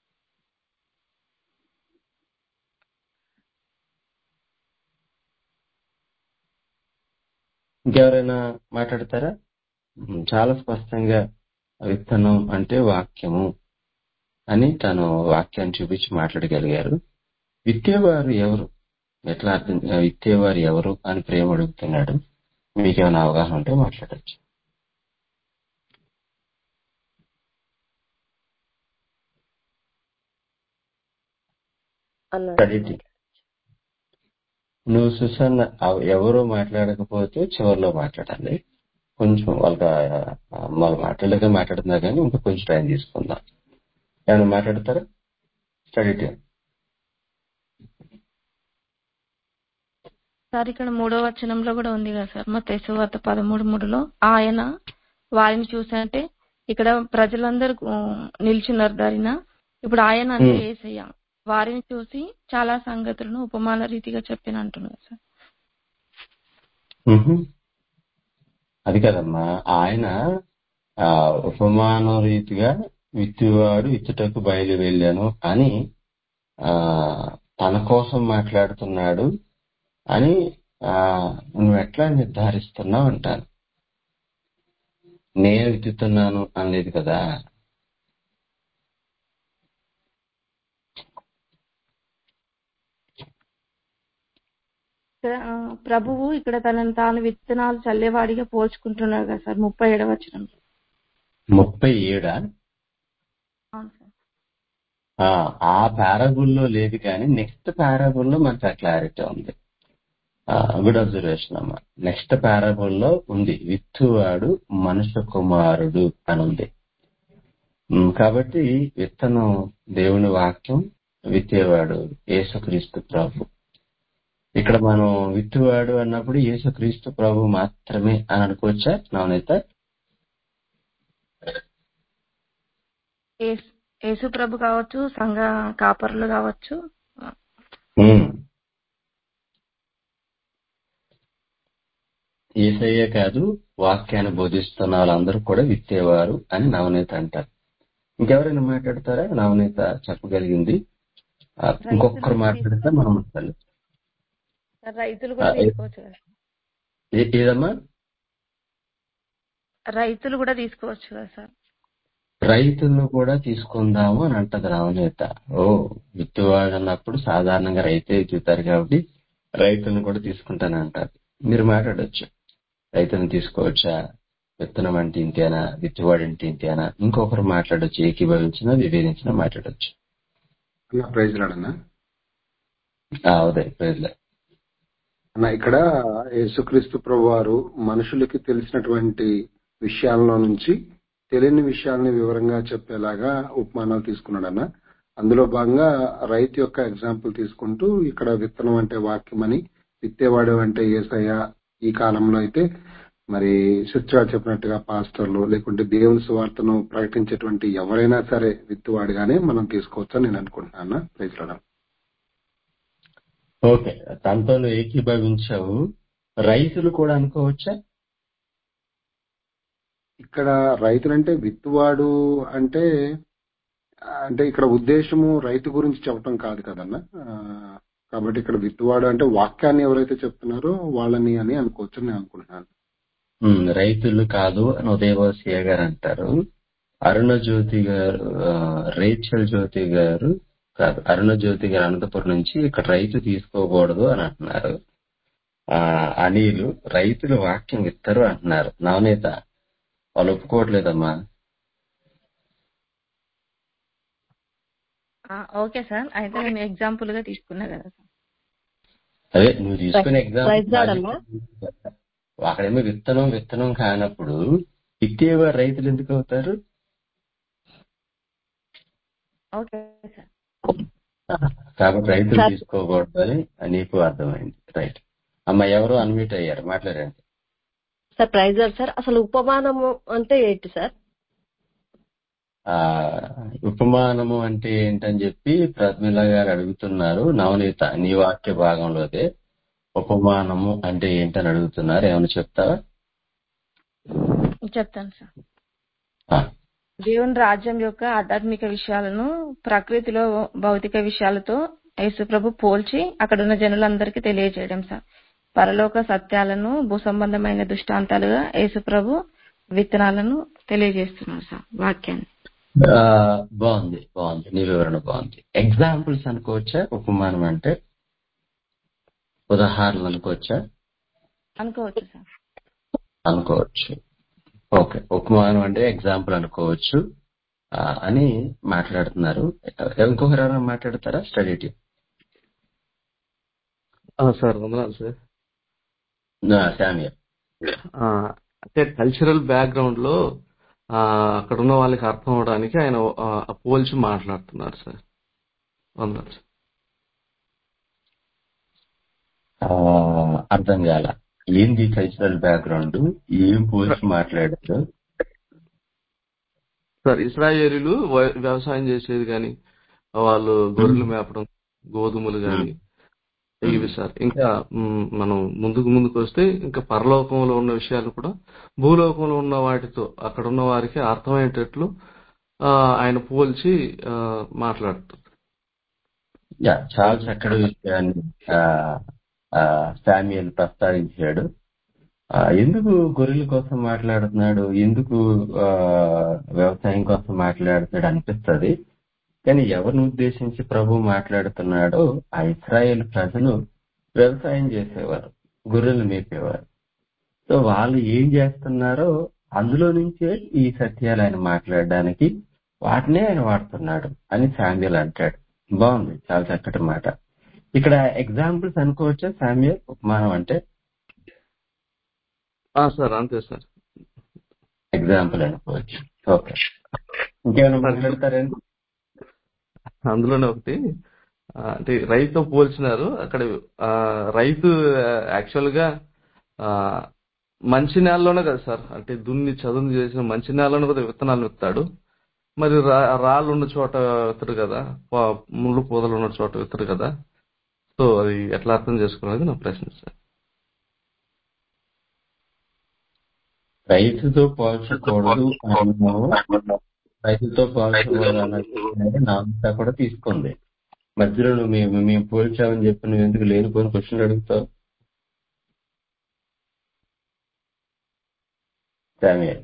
ఇంకెవరైనా మాట్లాడతారా ఉమ్, చాలా స్పష్టంగా విత్తనం అంటే వాక్యము అని తను వాక్యాన్ని చూపించి మాట్లాడగలిగారు విత్తేవారు ఎవరు ఎట్లా అర్థం విత్తేవారు ఎవరు అని ప్రేమ అడుగుతున్నాడు మీకేమైనా అవగాహన ఉంటే మాట్లాడచ్చు అన్నారు స్టడీ నువ్వు సుసన్న అవ- ఎవరో మాట్లాడకపోతే చివరిలో మాట్లాడాలి కొంచెం వాళ్ళకి ఆ, వాళ్ళు మాట్లాడలేక మాట్లాడుతున్నారు కానీ ఇంకా కొంచెం టైం తీసుకుందాం ఏమైనా మాట్లాడతారా స్టడీ టైం సార్ ఇక్కడ మూడో వచనంలో కూడా ఉంది కదా సార్ మా వార్త పదమూడు మూడులో ఆయన వారిని చూసి అంటే ఇక్కడ ప్రజలందరూ ఆ, నిల్చున్నారు దారిన ఇప్పుడు ఆయన అంటే Hmm. ఏసయ్య వారిని చూసి చాలా సంగతులను ఉపమాన రీతిగా చెప్పిన అంటున్నారు సార్ మ్హూ. అది కదమ్మా ఆయన ఆ ఉపమాన రీతిగా విత్తువాడు విత్తుటకు బయలు వెళ్ళాను అని ఆ తన కోసం మాట్లాడుతున్నాడు అని ఆ నువ్వు ఎట్లా నిర్ధారిస్తున్నావు అంటాను నేను విత్తుతున్నాను అనలేదు కదా ఇక్కడ, ఆ, ప్రభువు ఇక్కడ తనను తాను విత్తనాలు చల్లేవాడిగా పోల్చుకుంటున్నారు కదా సార్ ముప్పై ఏడవ వచనంలో ముప్పై ఏడా అవును సార్ ఆ ఆ పారాబుల్లో లేదు కానీ నెక్స్ట్ పారాబుల్లో మనకు ఆ క్లారిటీ ఉంది గుడ్ అబ్జర్వేషన్ అమ్మా నెక్స్ట్ పారాబుల్లో ఉంది విత్తువాడు మనుష్య కుమారుడు అని ఉంది ఉమ్, కాబట్టి విత్తనం దేవుని వాక్యం విత్తేవాడు యేసుక్రీస్తు ప్రభు ఇక్కడ మనం విత్తువాడు అన్నప్పుడు యేసుక్రీస్తు ప్రభు మాత్రమే అని అనుకోవచ్చా నవనీత యేసు యేసు ప్రభు కావచ్చు సంఘ కాపరులు కావచ్చు ఉమ్. ఏసయ్యే కాదు వాక్యాన్ని బోధిస్తున్న వాళ్ళందరూ కూడా విత్తేవారు అని నవనీత అంటారు ఇంకెవరైనా మాట్లాడతారా నవనీత చెప్పగలిగింది ఆ, ఇంకొకరు మాట్లాడితే మనం మాట్లాడాలి. సార్ రైతులు కూడా ఆ, ఏ- తీసుకోవచ్చు కదా ఏ- ఏదమ్మా రైతులు కూడా తీసుకోవచ్చు కదా సార్ రైతులను కూడా తీసుకుందాము అని అంటది నవనీత ఓ విత్తువాడు అన్నప్పుడు సాధారణంగా రైతే విత్తుతారు కాబట్టి రైతులను కూడా తీసుకుంటాను అంటారు మీరు మాట్లాడొచ్చు రైతులను తీసుకోవచ్చా విత్తనం అంటే ఇంతేనా విత్తువాడు అంటే ఇంతేనా ఇంకొకరు మాట్లాడొచ్చు ఏకీభవించినా విభేదించినా మాట్లాడొచ్చు అన్న ప్రైజ్ లాడన్నా ఆ, ఉదయ్ ప్రజలే అన్న ఇక్కడ యేసుక్రీస్తు ప్రభు వారు మనుషులకి తెలిసినటువంటి విషయాల్లో నుంచి తెలియని విషయాల్ని వివరంగా చెప్పేలాగా ఉపమానాలు తీసుకున్నాడన్న అందులో భాగంగా రైతు యొక్క ఎగ్జాంపుల్ తీసుకుంటూ ఇక్కడ విత్తనం అంటే వాక్యం అని విత్తేవాడు అంటే ఏసయ్య ఈ కాలంలో అయితే మరి శిక్ష చెప్పినట్టుగా పాస్టర్లు లేకుంటే దేవుని సువార్తను ప్రకటించేటువంటి ఎవరైనా సరే విత్తువాడుగానే మనం తీసుకోవచ్చని నేను అనుకుంటున్నాను ప్రైజ్లాడ ఓకే తనతో నువ్వు ఏకీభవించావు రైతులు కూడా అనుకోవచ్చా ఇక్కడ రైతులంటే విత్తువాడు అంటే అంటే ఇక్కడ ఉద్దేశము రైతు గురించి చెప్పడం కాదు కదన్న ఆ, కాబట్టి ఇక్కడ విత్తువాడు అంటే వాక్యాన్ని ఎవరైతే చెప్తున్నారో వాళ్ళని అని అనుకోవచ్చు అని నేను అనుకుంటున్నాను ఉమ్, రైతులు కాదు అని ఉదయవాసియ గారు అంటారు అరుణ జ్యోతి గారు ఆ, రేచల్ జ్యోతి గారు కాదు అరుణ జ్యోతి గారు అనంతపురం నుంచి ఇక్కడ రైతు తీసుకోకూడదు అని అంటున్నారు ఆ అనిలు రైతులు వాక్యం ఇస్తారు అంటున్నారు నవనీత వాళ్ళు ఒప్పుకోవట్లేదమ్మా ఆ, ఓకే సార్ అయితే నేను ఎగ్జాంపుల్ గా తీసుకున్నా కదా సార్ అదే నువ్వు తీసుకునే ప్రైజ్ లార్డ్ అమ్మా. ఎగ్జాంపుల్ అక్కడేమో విత్తనం విత్తనం కానప్పుడు విత్తేవారు రైతులు ఎందుకు అవుతారు ఓకే సార్ కాబట్టి రైతులు సార్. తీసుకోకూడదు అని నీకు అర్థమైంది రైట్ అమ్మ ఎవరు అన్మ్యూట్ అయ్యారు మాట్లాడండి సార్ ప్రైజ్ లార్డ్ సార్ అసలు ఉపమానము అంటే ఏంటి సార్ ఆ ఉపమానము అంటే ఏంటని చెప్పి ప్రతిమిల గారు అడుగుతున్నారు నవనీత నీ వాక్య భాగంలోదే ఉపమానము అంటే ఏంటని అడుగుతున్నారు ఏమైనా చెప్తావా చెప్తాను సార్ ఆ, దేవుని రాజ్యం యొక్క ఆధ్యాత్మిక విషయాలను ప్రకృతిలో భౌతిక విషయాలతో యేసుప్రభు పోల్చి అక్కడ ఉన్న జనులందరికీ తెలియజేయడం సార్ పరలోక సత్యాలను భూసంబంధమైన దృష్టాంతాలుగా యేసుప్రభు విత్తనాలను తెలియజేస్తున్నారు సార్ వాక్యాన్ని ఆ, బాగుంది బాగుంది నీ వివరణ బాగుంది ఎగ్జాంపుల్స్ అనుకోవచ్చా ఉపమానం అంటే ఉదాహరణలు అనుకోవచ్చా అనుకోవచ్చు సార్ అనుకోవచ్చు ఓకే ఉపమానం అంటే ఎగ్జాంపుల్ అనుకోవచ్చు ఆ, అని మాట్లాడుతున్నారు ఇంకొకరు ఎవరైనా మాట్లాడతారా స్టడీ టీం ఆ, సార్ వందనాలు సార్ శామ్యల్ ఆ, అంటే కల్చరల్ బ్యాక్గ్రౌండ్ లో ఆ, అక్కడ ఉన్న వాళ్ళకి అర్థం అవడానికి ఆయన ఆ, పోల్చి మాట్లాడుతున్నారు సార్ వందనాలు సార్ ఆ, అర్థం కాల ఏంది కల్చరల్ బ్యాక్గ్రౌండ్ ఏం పోల్చి మాట్లాడారు సార్ ఇస్రాయేలీలు వ- వ్యవసాయం చేసేది కానీ వాళ్ళు గొర్రెలు మేపడం గోధుమలు కానీ ఇవి సార్ ఇంకా మ్, మనం ముందుకు ముందుకు వస్తే ఇంకా పరలోకంలో ఉన్న విషయాలు కూడా భూలోకంలో ఉన్న వాటితో అక్కడ ఉన్న వారికి అర్థమయ్యేటట్లు ఆ, ఆయన పోల్చి ఆ, మాట్లాడుతారు యా, చాలా చక్కటి విషయాన్ని ఆ, ఆ, శామ్యుయల్ ప్రస్తావించాడు ఆ, ఎందుకు గొర్రెల కోసం మాట్లాడుతున్నాడు ఎందుకు ఆ, వ్యవసాయం కోసం మాట్లాడుతాడు అనిపిస్తుంది కానీ ఎవరిని ఉద్దేశించి ప్రభు మాట్లాడుతున్నాడో ఆ ఇస్రాయేల్ ప్రజలు వ్యవసాయం చేసేవారు గొర్రెలు మేపేవారు సో వాళ్ళు ఏం చేస్తున్నారో అందులో నుంచే ఈ సత్యాలు ఆయన మాట్లాడడానికి వాటినే ఆయన వాడుతున్నాడు అని శామ్యుల్ అంటాడు బాగుంది చాలా చక్కటి మాట ఇక్కడ ఎగ్జాంపుల్స్ అనుకోవచ్చా శామ్యుల్ ఉపమానం అంటే ఆ, సార్ అంతే సార్ ఎగ్జాంపుల్ అనుకోవచ్చు ఓకే ఇంకేమైనా మాట్లాడతారండి అందులోనే ఒకటి ఆ, అంటే రైతుతో పోల్చినారు అక్కడ ఆ, రైతు యాక్చువల్ గా ఆ, మంచి నేలలోనే కదా సార్ అంటే దున్ని చదును చేసిన మంచి నేలలోనే కదా విత్తనాలు విత్తాడు మరి రా- రాళ్ళు ఉన్న చోట విత్తడు కదా ప- ముళ్ళు పొదలు ఉన్న చోట విత్తడు కదా సో అది ఎట్లా అర్థం చేసుకోవాలనేది నా ప్రశ్న సార్ రైతుతో పోల్చకూడదు అన్నాము రైతుతో పోల్చకూడదు నాంతా కూడా తీసుకుంది మధ్యలో నువ్వు మేము మేము పోల్చామని చెప్పి నువ్వు ఎందుకు లేనిపోని క్వశ్చన్ అడుగుతావు శామ్యుయల్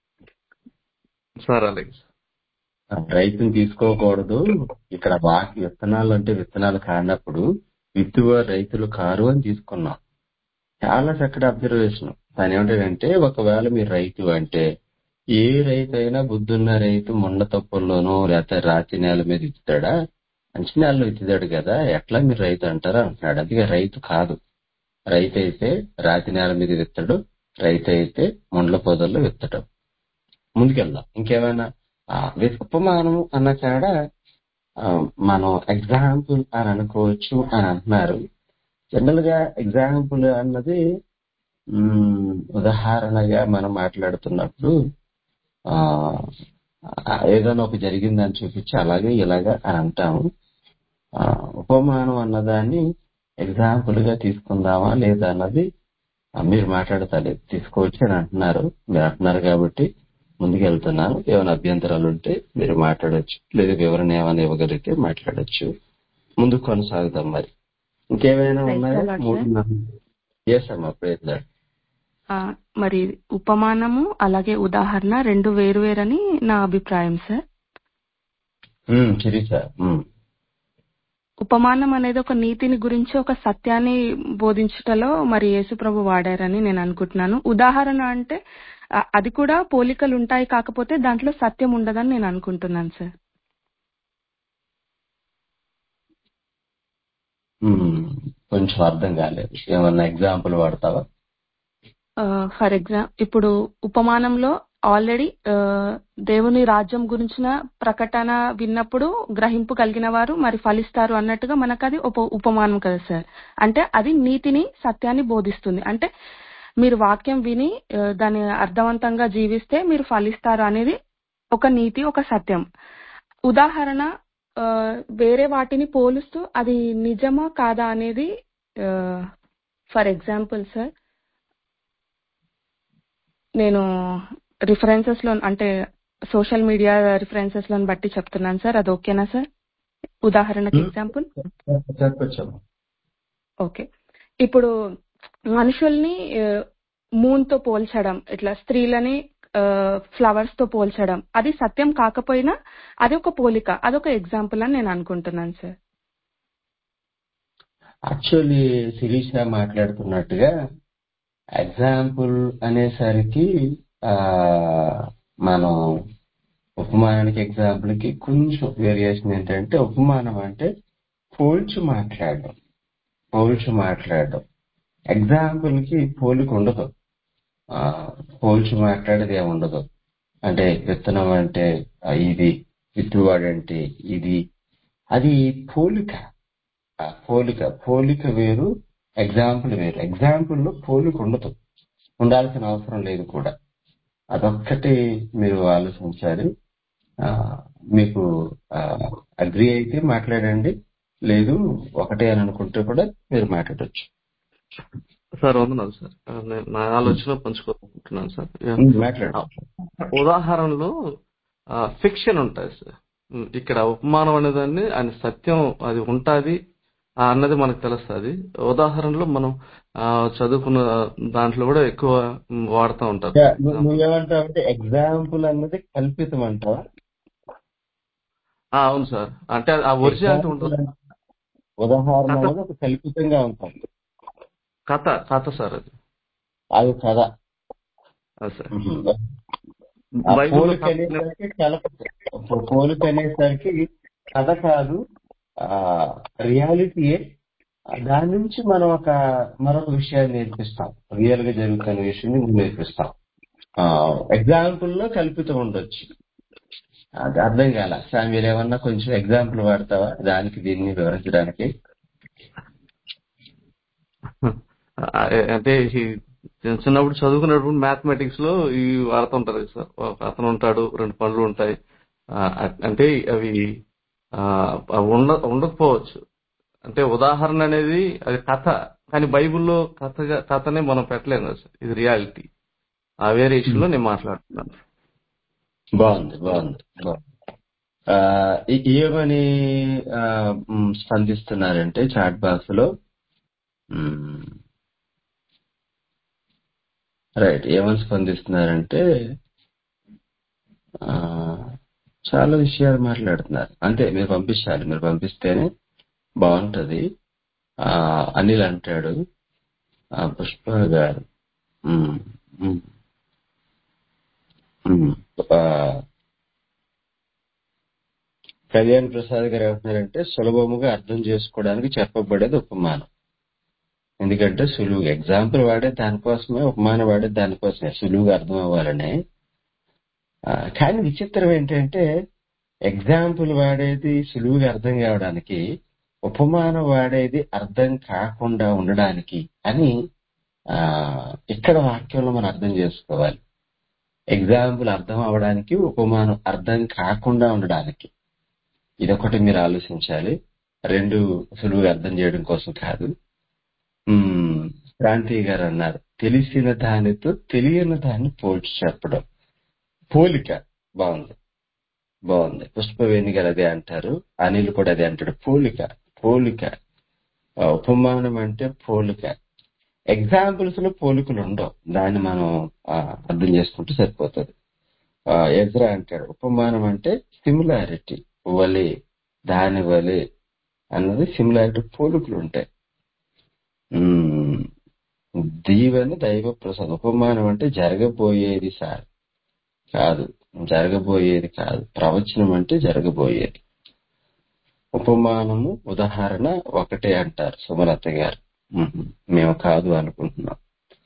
సార్ అలాగే సార్. రైతుని తీసుకోకూడదు ఇక్కడ వాకి విత్తనాలు అంటే విత్తనాలు కానప్పుడు విత్తువారు రైతులు కారు అని తీసుకున్నాం చాలా చక్కటి అబ్జర్వేషన్ దాని ఏమిటంటే ఒకవేళ మీరు రైతు అంటే ఏ రైతు అయినా బుద్ధున్న రైతు మొండ తప్పుల్లోనూ లేకపోతే రాతి నేల మీద విత్తుతాడా మంచి నేలలో విత్తుతాడు కదా ఎట్లా మీరు రైతు అంటారా అంటున్నాడు అందుకే రైతు కాదు రైతు అయితే రాతి నేల మీద విత్తడు రైతు అయితే ముండ్ల పొదల్లో విత్తడం ముందుకెళ్దాం ఇంకేమైనా ఆ, with ఉపమానం అన్న కాడ ఆ, మనం ఎగ్జాంపుల్ అని అనుకోవచ్చు అని అంటున్నారు జనరల్ గా ఎగ్జాంపుల్ అన్నది మ్, ఉదాహరణగా మనం మాట్లాడుతున్నప్పుడు ఆ ఆ, ఏదైనా ఒక జరిగిందని చూపించి అలాగే ఇలాగా అని అంటాము ఆ, ఉపమానం అన్నదాన్ని ఎగ్జాంపుల్ గా తీసుకుందామా లేదా అన్నది ఆ, మీరు మాట్లాడతారు తీసుకోవచ్చు అని అంటున్నారు మీరు అంటున్నారు కాబట్టి ముందుకు వెళ్తున్నాను ఏమైనా అభ్యంతరాలు ఉంటే మీరు మాట్లాడొచ్చు లేదా వివరణ ఏమైనా ఇవ్వగలిగితే మాట్లాడొచ్చు ముందుకు కొనసాగుతాం మరి ఇంకేమైనా Praise ఉన్నాయా the Lord, మూడు sir. నాలుగు ఎస్ అమ్మా ప్రయత్నం ఆ, మరి ఉపమానము అలాగే ఉదాహరణ రెండు వేరువేరని నా అభిప్రాయం సార్ శిరీష ఉమ్. ఉపమానం అనేది ఒక నీతిని గురించి ఒక సత్యాన్ని బోధించుటలో మరి యేసుప్రభు వాడారని నేను అనుకుంటున్నాను ఉదాహరణ అంటే ఆ, అది కూడా పోలికలు ఉంటాయి కాకపోతే దాంట్లో సత్యం ఉండదని నేను అనుకుంటున్నాను సార్ ఉమ్. కొంచెం అర్థం కాలేదు ఏమన్నా ఎగ్జాంపుల్ వాడతావా ఫర్ ఎగ్జాంపుల్ ఇప్పుడు ఉపమానంలో ఆల్రెడీ దేవుని రాజ్యం గురించిన ప్రకటన విన్నప్పుడు గ్రహింపు కలిగిన వారు మరి ఫలిస్తారు అన్నట్టుగా మనకు అది ఉప ఉపమానం కదా సార్ అంటే అది నీతిని సత్యాన్ని బోధిస్తుంది అంటే మీరు వాక్యం విని ఆ, దాన్ని అర్థవంతంగా జీవిస్తే మీరు ఫలిస్తారు అనేది ఒక నీతి ఒక సత్యం ఉదాహరణ ఆ, వేరే వాటిని పోలుస్తూ అది నిజమా కాదా అనేది ఫర్ ఎగ్జాంపుల్ సార్ నేను రిఫరెన్సెస్ లో అంటే సోషల్ మీడియా రిఫరెన్సెస్ లోని బట్టి చెప్తున్నాను సార్ అది ఓకేనా సార్ ఉదాహరణకి ఉమ్. ఎగ్జాంపుల్ చెప్పొచ్చమ్మా ఓకే ఇప్పుడు మనుషుల్ని మూన్ తో పోల్చడం ఇట్లా స్త్రీలని ఫ్లవర్స్ తో పోల్చడం అది సత్యం కాకపోయినా అది ఒక పోలిక అదొక ఎగ్జాంపుల్ అని నేను అనుకుంటున్నాను సార్ యాక్చువల్లీ శిరీష మాట్లాడుతున్నట్టుగా ఎగ్జాంపుల్ అనేసరికి ఆ మనం ఉపమానానికి ఎగ్జాంపుల్ కి కొంచెం వేరియేషన్ ఏంటంటే ఉపమానం అంటే పోల్చి మాట్లాడడం పోల్చి మాట్లాడడం ఎగ్జాంపుల్ కి పోలిక ఉండదు ఆ, పోల్చి మాట్లాడేది ఏమి ఉండదు అంటే విత్తనం అంటే ఆ, ఇది విత్తువాడంటే ఇది అది పోలిక ఆ పోలిక పోలిక వేరు ఎగ్జాంపుల్ వేరు ఎగ్జాంపుల్ లో పోలిక ఉండదు ఉండాల్సిన అవసరం లేదు కూడా అదొక్కటి మీరు ఆలోచించాలి ఆ, మీకు అగ్రి అయితే మాట్లాడండి లేదు ఒకటే అని అనుకుంటే కూడా మీరు మాట్లాడొచ్చు సార్ వందనాలు సార్ ఆ, నేను నా ఆలోచన పంచుకోవాలనుకుంటున్నాను సార్ యా. మాట్లాడచ్చు ఉదాహరణలో ఫిక్షన్ ఉంటాయి సార్ ఉమ్, ఇక్కడ ఉపమానం అనేదాన్ని ఆయన సత్యం అది ఉంటాది ఆ, అన్నది మనకు తెలుస్తుంది ఉదాహరణలో మనం ఆ, చదువుకున్న దాంట్లో కూడా ఎక్కువ ఉమ్, వాడుతూ ఉంటారు యా, ఫర్ నువ్వు ఎగ్జాంపుల్ నువ్వేమంటావు అంటే ఎగ్జాంపుల్ అన్నది కల్పితం అంటావా అవును సార్ అంటే ఆ ఒరిజినాలిటీ ఎగ్జాంపుల్ ఉంటుంది ఉదాహరణ కథ అనేది ఒక కల్పితంగా ఉంటుంది కథ కథ సార్ అది అది కథ అది సార్ ఉహు. ఆ బైబిల్లో పోలిక కథ అనేసరికి కలప పోలిక అనేసరికి కథ కాదు ఆ రియాలిటీయే దాని నుంచి మనం ఒక మరొక విషయాన్ని నేర్పిస్తాం రియల్ గా జరుగుతున్న విషయాన్ని నేర్పిస్తాం ఎగ్జాంపుల్ లో కల్పితం ఉండొచ్చు అది అర్థం కాల సార్ మీరు ఏమన్నా కొంచెం ఎగ్జాంపుల్ వాడతావా దానికి దీన్ని వివరించడానికి ఆ, అంటే ఈ నేను చిన్నప్పుడు చదువుకున్నప్పుడు మ్యాథమెటిక్స్ లో ఇవి వాడుతుంటారు కదా సార్ ఒక అతను ఉంటాడు రెండు పనులు ఉంటాయి ఆ, అంటే అవి ఆ, అవి ఉండ ఉండకపోవచ్చు అంటే ఉదాహరణ అనేది అది కథ కానీ బైబిల్లో కథగా కథనే మనం పెట్టలేము కదా సార్ ఇది రియాలిటీ ఆ వేరియేషన్ లో నేను మాట్లాడుతున్నాను బాగుంది బాగుంది బాగుంది ఆ, ఈ- ఏమని ఆ, మ్, స్పందిస్తున్నారంటే చాట్ బాక్స్ లో మ్, రైట్ ఏమని స్పందిస్తున్నారంటే ఆ, చాలా విషయాలు మాట్లాడుతున్నారు అంతే మీరు పంపించాలి మీరు పంపిస్తేనే బాగుంటది ఆ, అనిల్ అంటాడు ఆ, పుష్ప గారు మ్, మ్, మ్. ఆ, కళ్యాణ్ ప్రసాద్ గారు ఏమంటున్నారంటే సులభముగా అర్థం చేసుకోవడానికి చెప్పబడేది ఉపమానం ఎందుకంటే సులువుగా ఎగ్జాంపుల్ వాడే దానికోసమే ఉపమానం వాడే దానికోసమే సులువుగా అర్థం అవ్వాలని ఆ, కానీ విచిత్రం ఏంటంటే ఎగ్జాంపుల్ వాడేది సులువుగా అర్థం కావడానికి ఉపమానం వాడేది అర్థం కాకుండా ఉండడానికి అని ఆ ఇక్కడ వాక్యంలో మనం అర్థం చేసుకోవాలి ఎగ్జాంపుల్ అర్థం అవడానికి ఉపమానం అర్థం కాకుండా ఉండడానికి ఇదొకటి మీరు ఆలోచించాలి రెండు సులువుగా అర్థం చేయడం కోసం కాదు ఉమ్, క్రాంతి గారు అన్నారు తెలిసిన దానితో తెలియని దాన్ని పోల్చి చెప్పడం పోలిక బాగుంది బాగుంది పుష్పవేణి గారు అదే అంటారు అనిల్ కూడా అదే అంటాడు పోలిక పోలిక ఆ, ఉపమానం అంటే పోలిక ఎగ్జాంపుల్స్ లో పోలికలు ఉండవు దాన్ని మనం ఆ, అర్థం చేసుకుంటే సరిపోతుంది ఆ, ఎజ్రా అంటాడు ఉపమానం అంటే సిమిలారిటీ వలే దాని వలే అన్నది సిమిలారిటీ పోలికలు ఉంటాయి ఉమ్, దీవెన దైవ ప్రసాదం ఉపమానం అంటే జరగబోయేది సార్ కాదు జరగబోయేది కాదు ప్రవచనం అంటే జరగబోయేది ఉపమానము ఉదాహరణ ఒకటే అంటారు సుమలత గారు ఉహు, మేము కాదు అనుకుంటున్నాం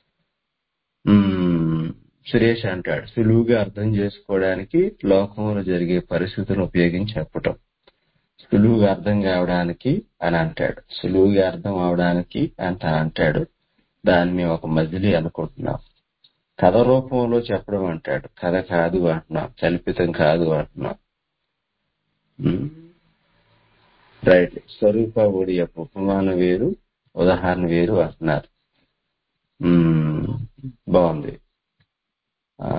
ఉమ్, సురేష్ అంటాడు సులువుగా అర్థం చేసుకోవడానికి లోకంలో జరిగే పరిస్థితులను ఉపయోగించి చెప్పటం సులువుగా అర్థం కావడానికి అని అంటాడు సులువుగా అర్థం అవడానికి అని తను అంటాడు దాన్ని మేము ఒక మజిలీ అనుకుంటున్నాం కథ రూపంలో చెప్పడం అంటాడు కథ కాదు అంటున్నాం కల్పితం కాదు అంటున్నాం ఉమ్, రైట్ స్వరూప ఒడి యొక్క ఉపమానం వేరు ఉదాహరణ వేరు అంటున్నారు ఉమ్, బాగుంది ఆ,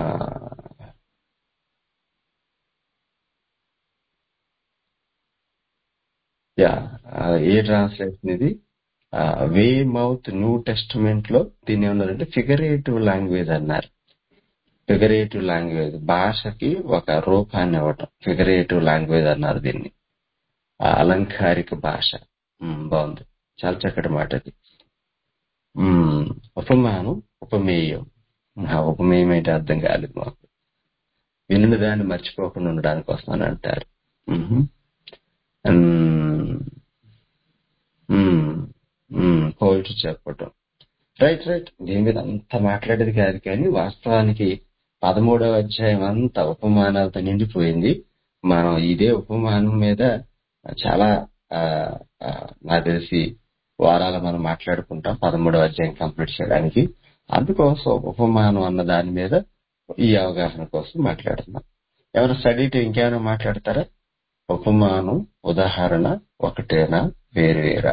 యా ఆ, ఏ ట్రాన్స్లేషన్ ఇది వే మౌత్ న్యూ టెస్టిమెంట్ లో దీన్ని ఏమన్నారంటే ఫిగరేటివ్ లాంగ్వేజ్ అన్నారు ఫిగరేటివ్ లాంగ్వేజ్ భాషకి ఒక రూపాన్ని ఇవ్వటం ఫిగరేటివ్ లాంగ్వేజ్ అన్నారు దీన్ని ఆ అలంకారిక భాష ఉమ్, బాగుంది చాలా చక్కటి మాట అది ఉమ్, ఉపమానం ఉపమేయం ఆ ఉపమేయం ఏంటి అర్థం కాలేదు మాకు వినిన దాన్ని మర్చిపోకుండా ఉండడానికి వస్తాను అంటారు ఉహు. ఉమ్, ఉమ్, ఉమ్, పోల్చి చెప్పటం రైట్ రైట్ దీని మీద అంత మాట్లాడేది కాదు కానీ వాస్తవానికి పదమూడవ అధ్యాయం అంతా ఉపమానాలతో నిండిపోయింది మనం ఇదే ఉపమానం మీద చాలా ఆ, ఆ, నాకు తెలిసి వారాలు మనం మాట్లాడుకుంటాం పదమూడవ అధ్యాయం కంప్లీట్ చేయడానికి అందుకోసం ఉపమానం అన్న దాని మీద ఈ అవగాహన కోసం మాట్లాడుతున్నాం ఎవరు స్టడీ టు ఇంకేమైనా మాట్లాడతారా ఉపమానం ఉదాహరణ ఒకటేనా వేరు వేరా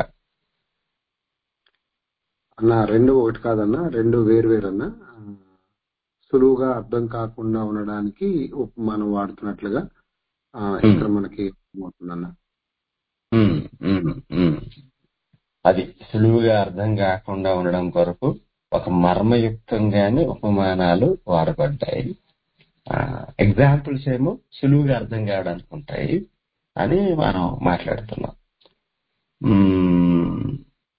అన్న రెండు ఒకటి కాదన్న రెండు వేరు వేరు అన్న ఆ, సులువుగా అర్థం కాకుండా ఉండడానికి ఉప్- మనం వాడుతున్నట్లుగా ఆ, ఇక్కడ మనకి అవుతుందన్న ఉమ్, ఉమ్, ఉమ్. అది సులువుగా అర్థం కాకుండా ఉండడం కొరకు ఒక మర్మయుక్తంగానే ఉపమానాలు వాడబడ్డాయి ఎగ్జాంపుల్స్ ఏమో సులువుగా అర్థం కావడానికి ఉంటాయి అని మనం మాట్లాడుతున్నాం ఉమ్,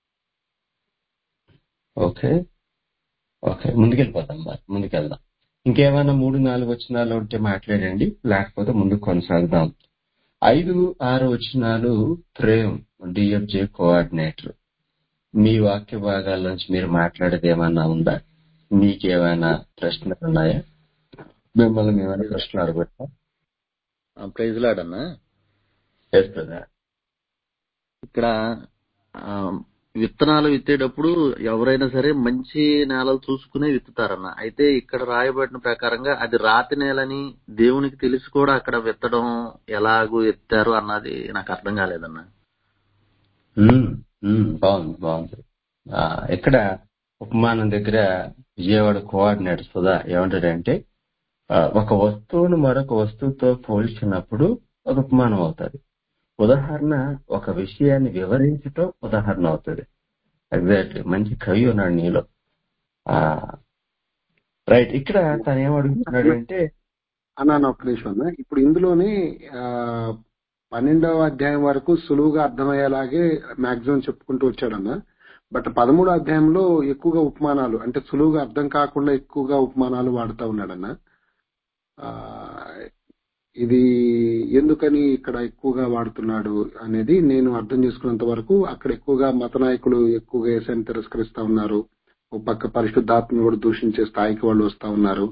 ఓకే ఓకే ముందుకెళ్ళిపోతాం మరి ముందుకెళ్దాం ఇంకేమైనా మూడు నాలుగు వచనాలు ఉంటే మాట్లాడండి లేకపోతే ముందుకు కొనసాగుదాం ఐదు ఆరు వచనాలు ప్రేమ్ డిఎఫ్జే కోఆర్డినేటర్ మీ వాక్య భాగాల నుంచి మీరు మాట్లాడేది ఏమన్నా ఉందా మీకేమైనా ప్రశ్నలు ఉన్నాయా మిమ్మల్ని ఏమైనా ప్రశ్నలు అడగొచ్చా ప్రైజ్ లాడన్నా ఎస్ బ్రదర్ ఇక్కడ ఆ, విత్తనాలు విత్తేటప్పుడు ఎవరైనా సరే మంచి నేలలు చూసుకునే విత్తుతారన్న అయితే ఇక్కడ రాయబడిన ప్రకారంగా అది రాతి నేలని దేవునికి తెలిసి కూడా అక్కడ విత్తడం ఎలాగూ ఎత్తారు అన్నది నాకు అర్థం కాలేదన్న ఉమ్, ఉమ్, బాగుంది బాగుంది ఆ, ఇక్కడ ఉపమానం దగ్గర విజయవాడ కోఆర్డినేటర్ సుధా ఏమంటాడంటే ఆ, ఒక వస్తువును మరొక వస్తువుతో పోల్చినప్పుడు ఒక ఉపమానం అవుతుంది ఉదాహరణ ఒక విషయాన్ని వివరించటం ఉదాహరణ అవుతుంది ఎగ్జాక్ట్లీ మంచి కవి ఉన్నాడు నీలో ఆ రైట్ ఇక్కడ తను ఏమడుగుతున్నాడు అంటే అన్న అన్న ఒక్క నిమిషం అన్న ఇప్పుడు ఇందులోనే ఆ, పన్నెండవ అధ్యాయం వరకు సులువుగా అర్థమయ్యేలాగే మాక్సిమం చెప్పుకుంటూ వచ్చాడన్న బట్ పదమూడో అధ్యాయంలో ఎక్కువగా ఉపమానాలు అంటే సులువుగా అర్థం కాకుండా ఎక్కువగా ఉపమానాలు వాడుతూ ఉన్నాడన్న ఆ, ఇది ఎందుకని ఇక్కడ ఎక్కువగా వాడుతున్నాడు అనేది నేను అర్థం చేసుకున్నంత వరకు అక్కడ ఎక్కువగా మత నాయకులు ఎక్కువగా ఏసైని తిరస్కరిస్తా ఉన్నారు ఒక పక్క పరిశుద్ధాత్మను కూడా దూషించే స్థాయికి వాళ్ళు వస్తా ఉన్నారు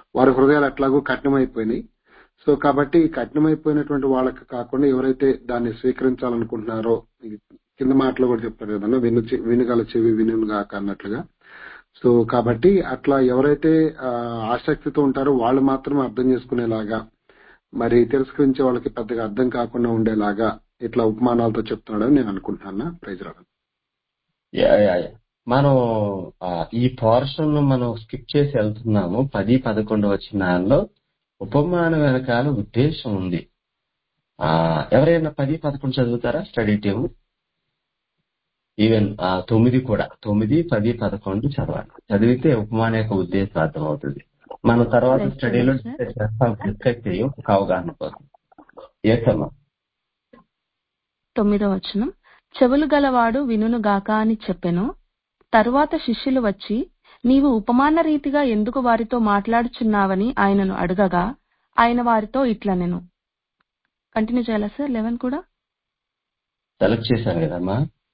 వారి హృదయాలు ఎట్లాగో కఠినమైపోయినాయి సో కాబట్టి ఈ కఠినమైపోయినటువంటి వాళ్ళకి కాకుండా ఎవరైతే దాన్ని స్వీకరించాలనుకుంటున్నారో ఈ కింద మాటలో కూడా చెప్తారు కదన్నా విను చె- వినుగల చెవి వినుగాక గాక అన్నట్లుగా సో కాబట్టి అట్లా ఎవరైతే ఆ, ఆసక్తితో ఉంటారో వాళ్ళు మాత్రమే అర్థం చేసుకునేలాగా మరి తిరస్కరించే వాళ్ళకి పెద్దగా అర్థం కాకుండా ఉండేలాగా ఇట్లా ఉపమానాలతో చెప్తున్నాడని నేను అనుకుంటున్నాను ప్రైజ్ రావడం యా, యా, యా. మనం ఆ, ఈ పోర్షన్ మనం స్కిప్ చేసి వెళ్తున్నాము పది పదకొండు వచ్చినాల్లో ఉపమానం వెనకాల ఉద్దేశం ఉంది ఆ ఎవరైనా పది పదకొండు చదువుతారా స్టడీ టీమ్ ఈవెన్ ఆ, తొమ్మిది కూడా తొమ్మిది పది పదకొండు చదవాలి చదివితే ఉపమానం యొక్క ఉద్దేశం అర్థమవుతుంది మనం తర్వాత Praise the స్టడీలో Lord, sir. డిస్కస్ చేస్తాం డిస్కస్ చేయం ఒక అవగాహన కోసం ఏసమ్మా తొమ్మిదో వచనం చెవులు గలవాడు వినును గాక అని చెప్పెను తరువాత శిష్యులు వచ్చి నీవు ఉపమాన రీతిగా ఎందుకు వారితో మాట్లాడుచున్నావని ఆయనను అడగగా ఆయన వారితో ఇట్లనెను కంటిన్యూ చేయాలా సార్ లెవెన్ కూడా సెలెక్ట్ చేశాను కదమ్మా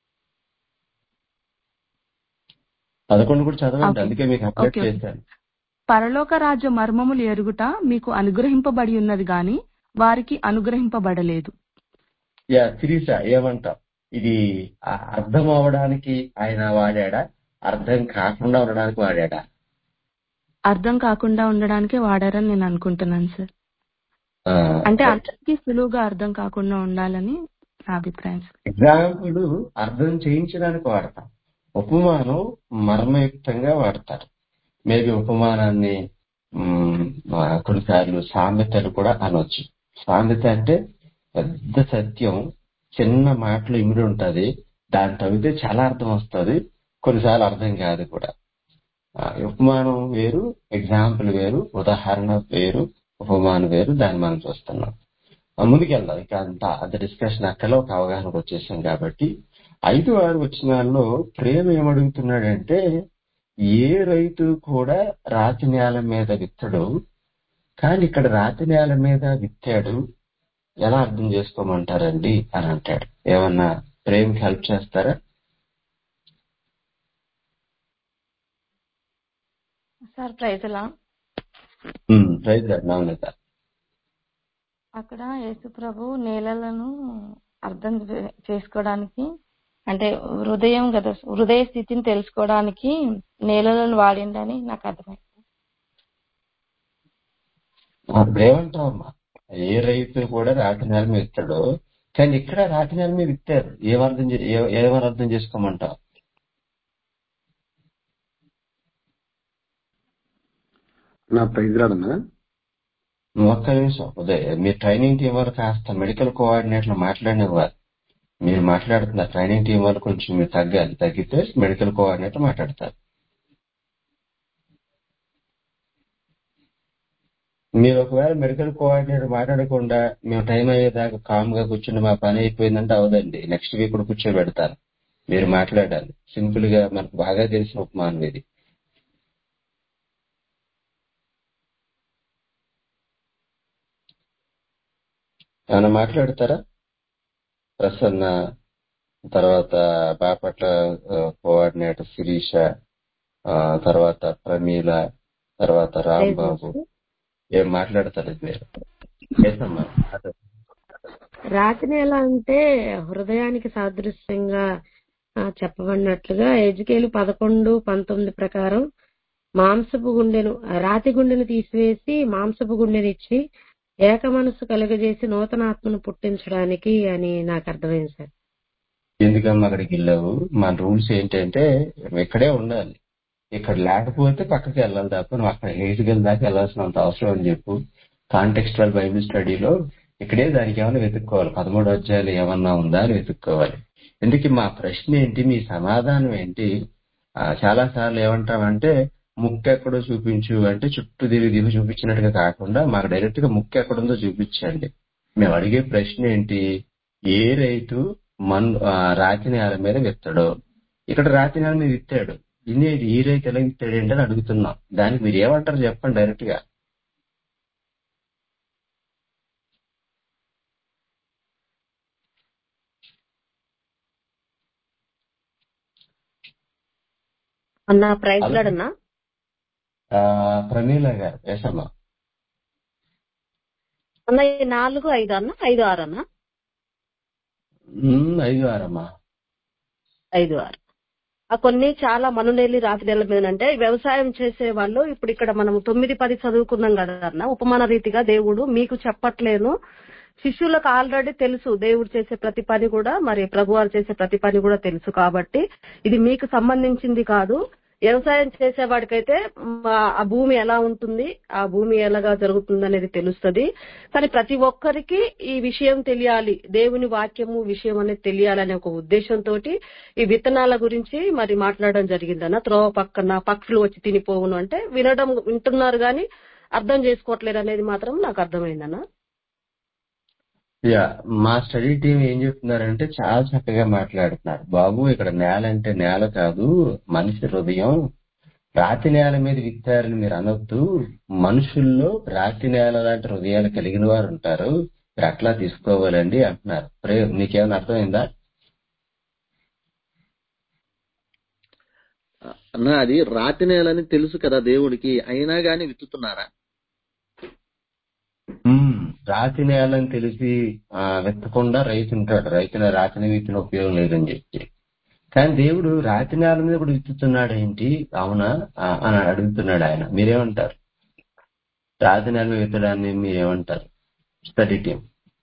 పదకొండు కూడా చదవండి Okay. అందుకే మీకు అప్డేట్ Okay, okay. చేశాను పరలోక రాజ్య మర్మములు ఎరుగుట మీకు అనుగ్రహింపబడి ఉన్నది గాని వారికి అనుగ్రహింపబడలేదు యా శిరీష ఏమంటావు ఇది ఆ అర్థం అవడానికి ఆయన వాడాడా అర్థం కాకుండా ఉండడానికి వాడాడా అర్థం కాకుండా ఉండడానికే వాడారని నేను అనుకుంటున్నాను సార్ ఆ, అంటే రైట్. అందరికీ సులువుగా అర్థం కాకుండా ఉండాలని నా అభిప్రాయం సార్ ఎగ్జాంపుల్ అర్థం చేయించడానికి వాడతాం ఉపమానం మర్మయుక్తంగా వాడతారు మేబీ ఉపమానాన్ని మ్, ఆ, కొన్నిసార్లు సామెతలు కూడా అనొచ్చు సామెత అంటే పెద్ద సత్యం చిన్న మాటలు ఇమిడి ఉంటది దాన్ని తవ్వితే చాలా అర్థం వస్తుంది కొన్నిసార్లు అర్థం కాదు కూడా ఆ, ఉపమానం వేరు ఎగ్జాంపుల్ వేరు ఉదాహరణ వేరు ఉపమానం వేరు దాన్ని మనం చూస్తున్నాం ఆ, ముందుకెళ్దాం ఇక అంతా అంత డిస్కషన్ అక్కడ ఒక అవగాహనకు వచ్చేసాం కాబట్టి ఐదు ఆరు వచ్చినాల్లో ప్రేమ ఏమడుగుతున్నాడంటే ఏ రైతు కూడా రాతి నేల మీద విత్తడు కానీ ఇక్కడ రాతి నేల మీద విత్తాడు ఎలా అర్థం చేసుకోమంటారండి అని అంటాడు ఏమన్నా ప్రేమకి హెల్ప్ చేస్తారా సార్ ప్రైజ్లా ప్రైజ్ నవనీత అక్కడ యేసు ప్రభు నేలలను అర్థం చే- చేసుకోవడానికి అంటే హృదయం కదా హృదయ స్థితిని తెలుసుకోవడానికి నేలలను వాడిండని నాకు అర్థమైంది అప్పుడు ఏమంటావమ్మా ఏ రైతు కూడా రాతి నేల మీద ఇస్తాడు కానీ ఇక్కడ రాతి నేల మీద ఇస్తారు ఏమర్థం చే- ఏ- ఏమని అర్థం చేసుకోమంటావు నా ప్రైజ్ రాడన్నా ఒక్క నిమిషం ఉదయ్ మీ ట్రైనింగ్ టీం వాళ్ళు కాస్త మెడికల్ కోఆర్డినేటర్ మాట్లాడినవారు మీరు మాట్లాడుతున్న ట్రైనింగ్ టీం వాళ్ళు కొంచెం మీరు తగ్గాలి తగ్గితే మెడికల్ కోఆర్డినేటర్ మాట్లాడతారు మీరు ఒకవేళ మెడికల్ కోఆర్డినేటర్ మాట్లాడకుండా మేము టైం అయ్యేదాకా కామ్ గా కూర్చుని మా పని అయిపోయిందంటే అవదండి నెక్స్ట్ వీక్ కూడా కూర్చోబెడతారు మీరు మాట్లాడాలి సింపుల్ గా మనకు బాగా తెలిసిన ఉపమానం ఇది ఏమైనా మాట్లాడతారా ప్రసన్న తర్వాత బాపట్ల ఆ, కోఆర్డినేటర్ శిరీష ఆ, తర్వాత ప్రమీల తర్వాత రాంబాబు ఏం మాట్లాడతారు మీరు చేసమ్మా రాతి నేల అంటే హృదయానికి సాదృశ్యంగా ఆ, చెప్పబడినట్లుగా ఎజుకేలు పదకొండు పంతొమ్మిది ప్రకారం మాంసపు గుండెను రాతి గుండెను తీసివేసి మాంసపు గుండెని ఇచ్చి ఏక మనసు కలుగజేసి నూతన ఆత్మను పుట్టించడానికి అని నాకు అర్థమైంది సార్ ఎందుకమ్మా అక్కడికి వెళ్ళావు మన రూల్స్ ఏంటంటే ఇక్కడే ఉండాలి ఇక్కడ లేకపోతే పక్కకి వెళ్ళాలి తప్ప నువ్వు అక్కడ హేజ్గల్ దాకా వెళ్ళాల్సినంత అవసరం అని చెప్పు కాంటెక్స్టువల్ బైబిల్ స్టడీలో ఇక్కడే దానికి ఏమైనా వెతుక్కోవాలి పదమూడు అధ్యాయులు ఏమన్నా ఉందా అని వెతుక్కోవాలి ఎందుకు మా ప్రశ్న ఏంటి మీ సమాధానం ఏంటి ఆ, చాలా సార్లు ఏమంటామంటే ముక్కు ఎక్కడో చూపించు అంటే చుట్టూ తిరిగి తిరిగి చూపించినట్టుగా కాకుండా మాకు డైరెక్ట్ గా ముక్కు ఎక్కడుందో చూపించండి మేము అడిగే ప్రశ్న ఏంటి ఏ రైతు మన్ ఆ, రాతి నేల మీద విత్తాడో ఇక్కడ రాతి నేల మీద విత్తాడు ఇన్నేది ఈ రైతు ఎలా విత్తాడు ఏంటని అడుగుతున్నాం దానికి మీరు ఏమంటారు చెప్పండి డైరెక్ట్ గా అన్న ప్రైజ్ హలో లాడన్నా ఆ, ప్రమీల గారు ఎసమ్మ అన్న ఈ నాలుగు ఐదు అన్న ఐదు ఆరు అన్న ఉమ్, ఐదు ఆరమ్మా ఐదు ఆరు ఆ కొన్ని చాలా మనునేలి రాతి నెల మీద అంటే వ్యవసాయం చేసే వాళ్ళు ఇప్పుడు ఇక్కడ మనం తొమ్మిది పది చదువుకున్నాం కదా అన్న ఉపమాన రీతిగా దేవుడు మీకు చెప్పట్లేను శిష్యులకు ఆల్రెడీ తెలుసు దేవుడు చేసే ప్రతి పని కూడా మరి ప్రభువారు చేసే ప్రతి పని కూడా తెలుసు కాబట్టి ఇది మీకు సంబంధించింది కాదు వ్యవసాయం చేసేవాడికైతే మ్, ఆ భూమి ఎలా ఉంటుంది ఆ భూమి ఎలాగా జరుగుతుంది అనేది తెలుస్తుంది కానీ ప్రతి ఒక్కరికి ఈ విషయం తెలియాలి దేవుని వాక్యము విషయం అనేది తెలియాలనే ఒక ఉద్దేశంతో ఈ విత్తనాల గురించి మరి మాట్లాడడం జరిగిందన్న త్రోవ పక్కన పక్షులు వచ్చి తినిపోవును అంటే వినడం వింటున్నారు కానీ అర్థం చేసుకోవట్లేరు అనేది మాత్రం నాకు అర్థమైందన్న యా మా స్టడీ టీం ఏం చెప్తున్నారంటే చాలా చక్కగా మాట్లాడుతున్నారు బాబు ఇక్కడ నేల అంటే నేల కాదు మనిషి హృదయం రాతి నేల మీద విత్తారని మీరు అనొద్దు మనుషుల్లో రాతి నేల లాంటి హృదయాలు కలిగిన వారు ఉంటారు మీరు అట్లా తీసుకోవాలండి అంటున్నారు ప్రే నీకేమైనా అర్థమైందా అన్న అది రాతి నేలని తెలుసు కదా దేవుడికి అయినా గాని విత్తుతున్నారా ఉమ్, రాతి నేలని తెలిసి ఆ, విత్తకుండా రైతు ఉంటాడు రైతున రాతిని విత్తిన ఉపయోగం లేదని చెప్పి కానీ దేవుడు రాతి నేల మీద కూడా విత్తుతున్నాడు ఏంటి అవునా ఆ, అని అడుగుతున్నాడు ఆయన మీరేమంటారు రాతి నేల మీద విత్తడాన్ని మీరేమంటారు స్టడీ టీం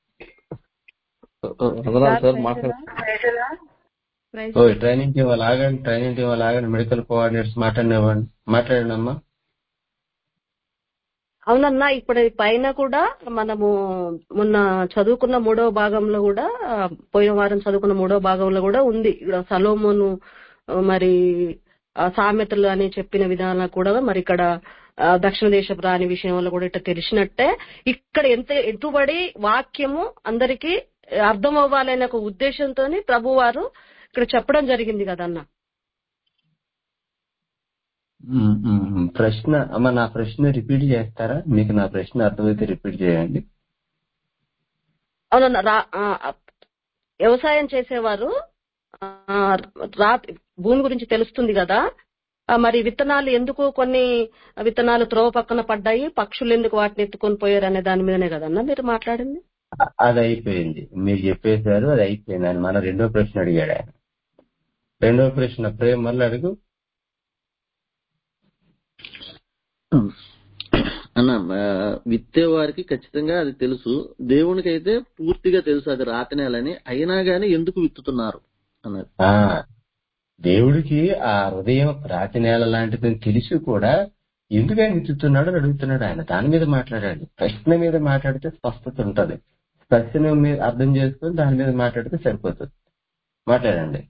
వందనాలు సార్ సార్ మాట్లాడు ప్రైజ్ ఓ ట్రైనింగ్ టీం అలాగండి ట్రైనింగ్ టీం అలాగండి మెడికల్ కోఆర్డినేటర్స్ మాట్లాడినవ్వండి మాట్లాడండి అమ్మా అవునన్నా ఇప్పుడు ఈ పైన కూడా మనము మొన్న చదువుకున్న మూడవ భాగంలో కూడా ఆ, పోయిన వారం చదువుకున్న మూడవ భాగంలో కూడా ఉంది ఇక్కడ సలోమోను ఆ, మరి ఆ, సామెతలు అని చెప్పిన విధానం కూడా మరి ఇక్కడ ఆ, దక్షిణ దేశపు రాని విషయంలో కూడా ఇట్లా తెలిసినట్టే ఇక్కడ ఎంత ఎటుబడి వాక్యము అందరికీ అర్థం అవ్వాలనే ఒక ఉద్దేశంతో ప్రభు వారు ఇక్కడ చెప్పడం జరిగింది కదన్న ఉమ్, ఉమ్, ఉమ్. ప్రశ్న అమ్మ నా ప్రశ్న రిపీట్ చేస్తారా మీకు నా ప్రశ్న అర్థమైతే రిపీట్ చేయండి అవునన్న రా- ఆ, వ్యవసాయం చేసేవారు ఆ, రా- భూమి గురించి తెలుస్తుంది కదా ఆ, మరి విత్తనాలు ఎందుకు కొన్ని విత్తనాలు త్రోవ పక్కన పడ్డాయి పక్షులు ఎందుకు వాటిని ఎత్తుకొని పోయారు అనే దాని మీదనే కదన్నా మీరు మాట్లాడింది అ- అది అయిపోయింది మీరు చెప్పేశారు అది అయిపోయింది ఆయన మన రెండో ప్రశ్న అడిగాడు ఆయన రెండో ప్రశ్న ప్రేమ మళ్ళీ అడుగు అన్న ఆ, విత్తే వారికి ఖచ్చితంగా అది తెలుసు దేవునికి అయితే పూర్తిగా తెలుసు అది రాతి నేలని అయినా గాని ఎందుకు విత్తుతున్నారు అన్నది ఆ దేవుడికి ఆ హృదయం రాతి నేల లాంటిదని తెలిసి కూడా ఎందుకని విత్తుతున్నాడు అని అడుగుతున్నాడు ఆయన దాని మీద మాట్లాడాడు ప్రశ్న మీద మాట్లాడితే స్పష్టత ఉంటది ప్రశ్న మీద అర్థం చేసుకొని దాని మీద మాట్లాడితే సరిపోతుంది మాట్లాడండి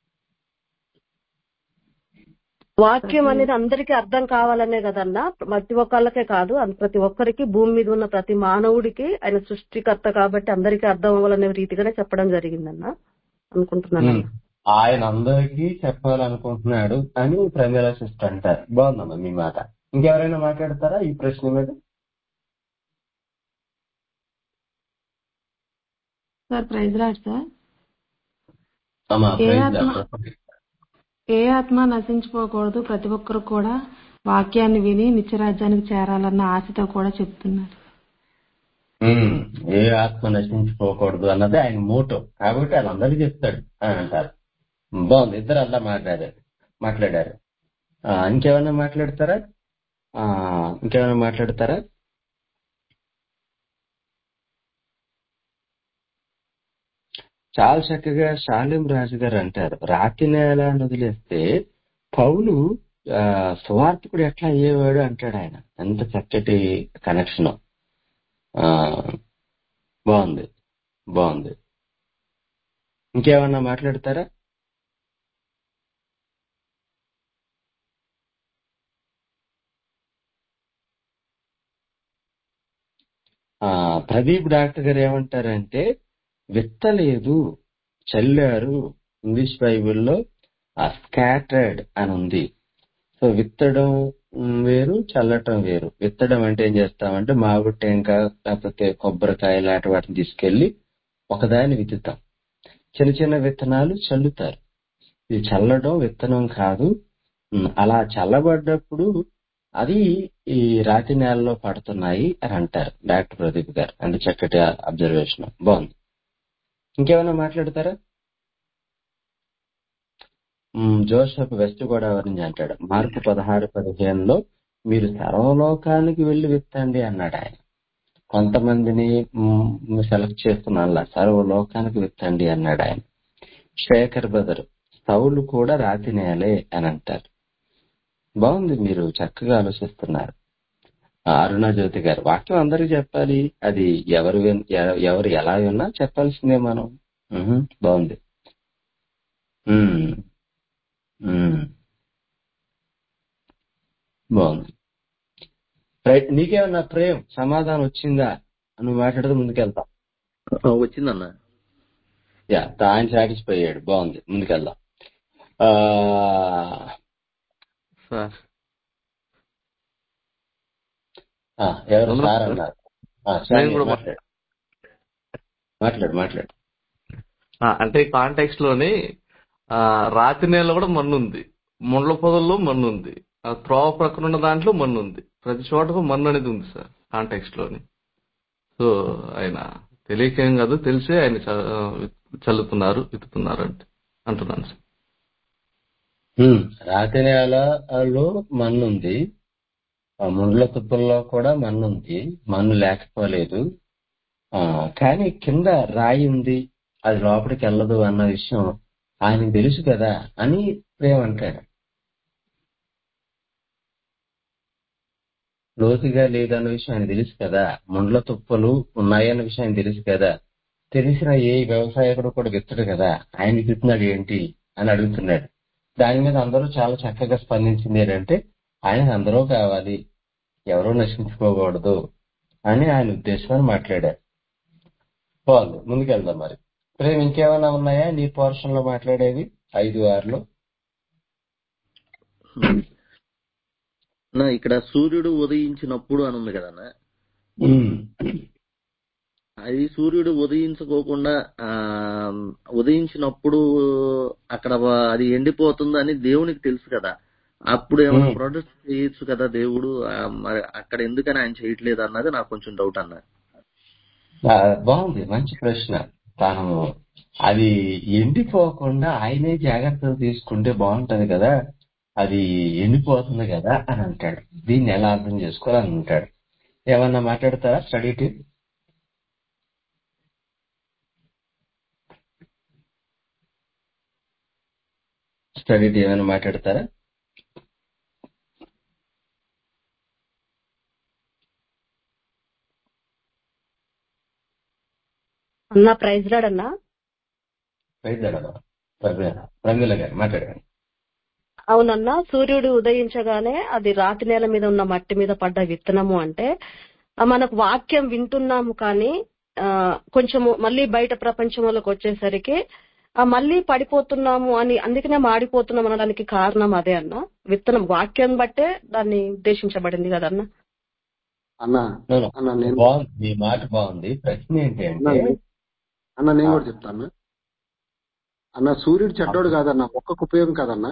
వాక్యం అనేది అందరికీ అర్థం కావాలనే కదన్నా ప్రతి ఒక్కళ్ళకే కాదు అన్- ప్రతి ఒక్కరికి భూమి మీద ఉన్న ప్రతి మానవుడికి ఆయన సృష్టికర్త కాబట్టి అందరికీ అర్థం అవ్వాలనే రీతిగానే చెప్పడం జరిగిందన్న అనుకుంటున్నాను ఉమ్. ఆయన అందరికీ చెప్పాలనుకుంటున్నాడు అని ప్రమేల సిస్టర్ అంటారు బాగుందమ్మా మీ మాట ఇంకెవరైనా మాట్లాడతారా ఈ ప్రశ్న మీద సార్ ప్రైజ్ రాడ్ సార్ అమ్మా ఏ ప్రైజ్ ఆత్మ లార్డ్. ఏ ఆత్మ నశించిపోకూడదు ప్రతి ఒక్కరు కూడా వాక్యాన్ని విని నిత్యరాజ్యానికి చేరాలన్న ఆశతో కూడా చెప్తున్నారు ఉమ్, ఏ ఆత్మ నశించిపోకూడదు అన్నది ఆయన మోటో కాబట్టి వాళ్ళందరికీ చెప్తాడు అని అంటారు బాగుంది ఇద్దరు అలా మాట్లాడారు మాట్లాడారు ఆ, ఇంకేమైనా మాట్లాడతారా ఆ, ఇంకేమైనా మాట్లాడతారా చాలా చక్కగా శాలిం రాజు గారు అంటారు రాతి నేల అని వదిలేస్తే పౌలు ఆ, సువార్తికుడు ఎట్లా అయ్యేవాడు అంటాడు ఆయన ఎంత చక్కటి కనెక్షన్ ఆ బాగుంది బాగుంది ఇంకేమన్నా మాట్లాడతారా ఆ ప్రదీప్ డాక్టర్ గారు ఏమంటారంటే విత్తలేదు చల్లారు ఇంగ్లీష్ బైబిల్లో స్కాటర్డ్ అని ఉంది సో విత్తడం ఉమ్, వేరు చల్లటం వేరు విత్తడం అంటే ఏం చేస్తామంటే మామిడి టెంక లేకపోతే కొబ్బరికాయ లాంటి వాటిని తీసుకెళ్లి ఒకదాన్ని విత్తుతాం చిన్న చిన్న విత్తనాలు చల్లుతారు ఇది చల్లడం విత్తనం కాదు ఉమ్, అలా చల్లబడ్డప్పుడు అది ఈ రాతి నేలలో పడుతున్నాయి అని అంటారు డాక్టర్ ప్రదీప్ గారు అంటే చక్కటి అబ్జర్వేషన్ బాగుంది ఇంకేమైనా మాట్లాడతారా మ్, జోసెఫ్ వెస్ట్ గోదావరి నుంచి అంటాడు మార్పు పదహారు పదిహేనులో మీరు సర్వలోకానికి వెళ్లి విత్తండి అన్నాడు ఆయన కొంతమందిని సెలెక్ట్ చేస్తున్నా సర్వలోకానికి విత్తండి అన్నాడు ఆయన శేఖర్ బ్రదర్ సౌలు కూడా రాతి నేలే అని అంటారు బాగుంది మీరు చక్కగా ఆలోచిస్తున్నారు ఆ, అరుణ జ్యోతి గారు వాక్యం అందరికి చెప్పాలి అది ఎవరు విన్- ఎ- ఎవరు ఎలా విన్నా చెప్పాల్సిందే మనం మ్హూ, బాగుంది ఉమ్, ఉమ్, బాగుంది రైట్ నీకేమన్నా ప్రేమ్ సమాధానం వచ్చిందా నువ్వు మాట్లాడితే ముందుకెళ్తాం ఆ, వచ్చిందన్న యా ఆయన సాటిస్ఫై అయ్యాడు బాగుంది ముందుకెళ్దాం ఆ, సార్ ఆ, ఎవరు అవునా సార్ సార్? అన్నారు ఆ, నేను శామ్యూల్ కూడా మాట్లాడు మాట్లాడు మాట్లాడు ఆ, అంటే కాంటెక్స్ట్ లోని ఆ, రాతి నేల కూడా మన్ను ఉంది ముండ్ల పొదల్లో మన్ను ఉంది ఆ త్రోవ ప్రక్కన ఉన్న దాంట్లో మన్ను ఉంది ప్రతి చోటకు మన్ను అనేది ఉంది సార్ కాంటెక్స్ట్ లోని సో ఆయన తెలియకేం కాదు తెలిసే ఆయన చ- ఆ, చల్లుతున్నారు విత్తుతున్నారు అంటే అంటున్నాను సార్ ఉమ్, రాతి నేలలో మన్ను ఉంది ఆ ముండ్ల తుప్పల్లో కూడా మన్ను ఉంది మన్ను లేకపోలేదు ఆ కానీ కింద రాయి ఉంది అది లోపలికి వెళ్ళదు అన్న విషయం ఆయనకు తెలుసు కదా అని ప్రేమ అంటాడు లోతుగా లేదన్న విషయం ఆయన తెలుసు కదా ముండ్ల తుప్పలు ఉన్నాయన్న విషయం ఆయన తెలుసు కదా తెలిసిన ఏ వ్యవసాయకుడు కూడా విత్తడు కదా ఆయన విత్తున్నాడు ఏంటి అని అడుగుతున్నాడు దాని మీద అందరూ చాలా చక్కగా స్పందించింది ఏంటంటే ఆయనకు అందరూ కావాలి ఎవరూ నశించుకోకూడదు అని ఆయన ఉద్దేశం మాట్లాడారు బాగుంది ముందుకెళ్దాం మరి ప్రేమ ఇంకేమైనా ఉన్నాయా నీ పోర్షన్ లో మాట్లాడేవి ఐదు ఆరులో నా ఇక్కడ సూర్యుడు ఉదయించినప్పుడు అని ఉంది కదన్నా ఉమ్. అది సూర్యుడు ఉదయించుకోకుండా ఆ ఉదయించినప్పుడు అక్కడ వ- అది ఎండిపోతుందని దేవునికి తెలుసు కదా అప్పుడు ఏమైనా ఉమ్. ప్రొటెక్ట్ చేయొచ్చు కదా దేవుడు ఆ, మరి అక్కడ ఎందుకని ఆయన చేయట్లేదు అన్నది నాకు కొంచెం డౌట్ అన్న ఆ, బాగుంది మంచి ప్రశ్న తాను అది ఎండిపోకుండా ఆయనే జాగ్రత్తలు తీసుకుంటే బాగుంటది కదా అది ఎండిపోతుంది కదా అని అంటాడు దీన్ని ఎలా అర్థం చేసుకోవాలని అంటాడు ఏమన్నా మాట్లాడతారా స్టడీ టీమ్ స్టడీ టీం ఏమైనా మాట్లాడతారా అన్న ప్రైజ్ రాడ్ అన్నా రైట్ అడగడం ప్రమీల ప్రమీల గారు మాట్లాడండి అవునన్నా సూర్యుడు ఉదయించగానే అది రాతి నేల మీద ఉన్న మట్టి మీద పడ్డ విత్తనము అంటే ఆ, మనకు వాక్యం వింటున్నాము కానీ ఆ, కొంచెము మళ్ళీ బయట ప్రపంచంలోకి వచ్చేసరికి ఆ మళ్ళీ పడిపోతున్నాము అని అందుకనే మాడిపోతున్నాం అనడానికి కారణం అదే అన్న విత్తనం వాక్యం బట్టే దాన్ని ఉద్దేశించబడింది కదన్న అన్న No, no. అన్న నేను బాగుంది మీ మాట బాగుంది ప్రశ్న ఏంటి అన్న అంటే నే- అన్న నేను కూడా చెప్తాను అన్న సూర్యుడు చెడ్డోడు కాదన్న మొక్కకు ఉపయోగం కాదన్న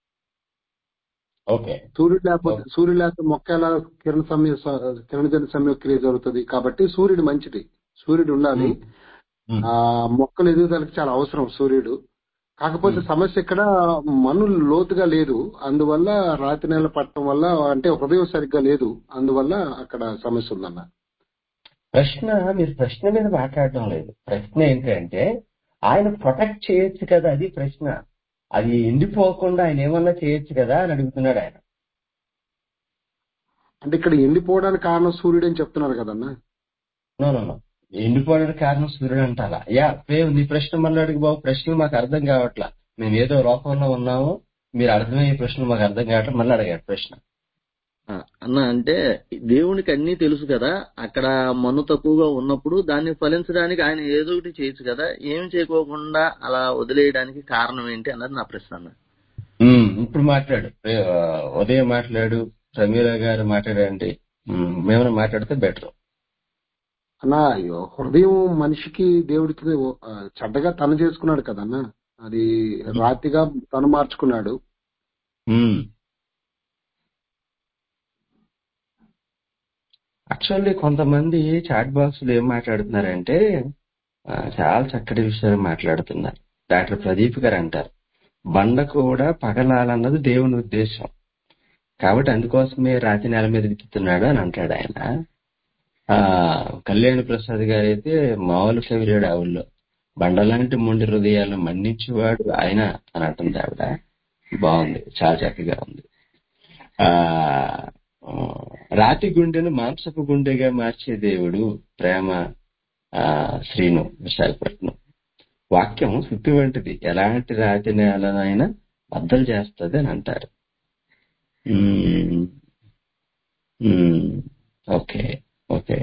ఓకే సూర్యుడు లేకపోతే సూర్యుడు లేకపోతే మొక్క ఎలా కిరణ సమయ కిరణజన సమయక్రియ జరుగుతుంది కాబట్టి సూర్యుడు మంచిది సూర్యుడు ఉండాలి ఉమ్. ఆ మొక్కలు ఎదుగుదలకి చాలా అవసరం సూర్యుడు కాకపోతే సమస్య ఇక్కడ మన్ను లోతుగా లేదు అందువల్ల రాతి నేల పట్టడం వల్ల అంటే హృదయం సరిగ్గా లేదు అందువల్ల అక్కడ సమస్య ఉందన్న ప్రశ్న మీరు ప్రశ్న మీద మాట్లాడడం లేదు ప్రశ్న ఏంటంటే ఆయన ప్రొటెక్ట్ చేయొచ్చు కదా అది ప్రశ్న అది ఎండిపోకుండా ఆయన ఏమన్నా చేయొచ్చు కదా అని అడుగుతున్నాడు ఆయన అంటే ఇక్కడ ఎండిపోవడానికి కారణం సూర్యుడు అని చెప్తున్నారు కదన్నా నో నో నో ఎండిపోవడానికి కారణం సూర్యుడు అంటారా యా ప్రేమ్ నీ ప్రశ్న మళ్ళీ అడుగు బాబు ప్రశ్నలు మాకు అర్థం కావట్లా మేము ఏదో లోకంలో ఉన్నాము మీరు అర్థమయ్యే ప్రశ్నలు మాకు అర్థం కావట్లేదు మళ్ళీ అడిగాడు ప్రశ్న ఆ, అన్న అంటే దేవునికి అన్ని తెలుసు కదా అక్కడ మన్ను తక్కువగా ఉన్నప్పుడు దాన్ని ఫలించడానికి ఆయన ఏదో ఒకటి చేయొచ్చు కదా ఏం చేయకోకుండా అలా వదిలేయడానికి కారణం ఏంటి అన్నది నా ప్రశ్న అన్న ఉమ్, ఇప్పుడు మాట్లాడు ప్రే- ఆ, ఉదయం మాట్లాడు సమీర గారు మాట్లాడండి ఉమ్, మేమైనా మాట్లాడితే బెటర్ అన్నా అయ్యో హృదయం మనిషికి దేవుడికి ఆ, చెడ్డగా తను చేసుకున్నాడు కదన్నా అది రాతిగా తను మార్చుకున్నాడు యాక్చువల్లీ కొంతమంది చాట్ బాక్స్ లో ఏం మాట్లాడుతున్నారంటే ఆ, చాలా చక్కటి విషయాలు మాట్లాడుతున్నారు డాక్టర్ ప్రదీప్ గారు అంటారు బండ కూడా పగలాలన్నది దేవుని ఉద్దేశం కాబట్టి అందుకోసమే రాతి నేల మీద విత్తుతున్నాడు అని అంటాడు ఆయన ఆ కళ్యాణ్ ప్రసాద్ గారు అయితే మామూలు కవిరాడు ఆవుల్లో బండలాంటి మొండి హృదయాలను మన్నించేవాడు ఆయన అని అంటుంది ఆవిడ బాగుంది చాలా చక్కగా ఉంది ఆ ఆ, రాతి గుండెను మాంసపు గుండెగా మార్చే దేవుడు ప్రేమ ఆ శ్రీను విశాఖపట్నం వాక్యం సుత్తి వంటిది ఎలాంటి రాతి నేలనైనా బద్దలు చేస్తుంది అని అంటారు ఉమ్, ఉమ్, ఓకే ఓకే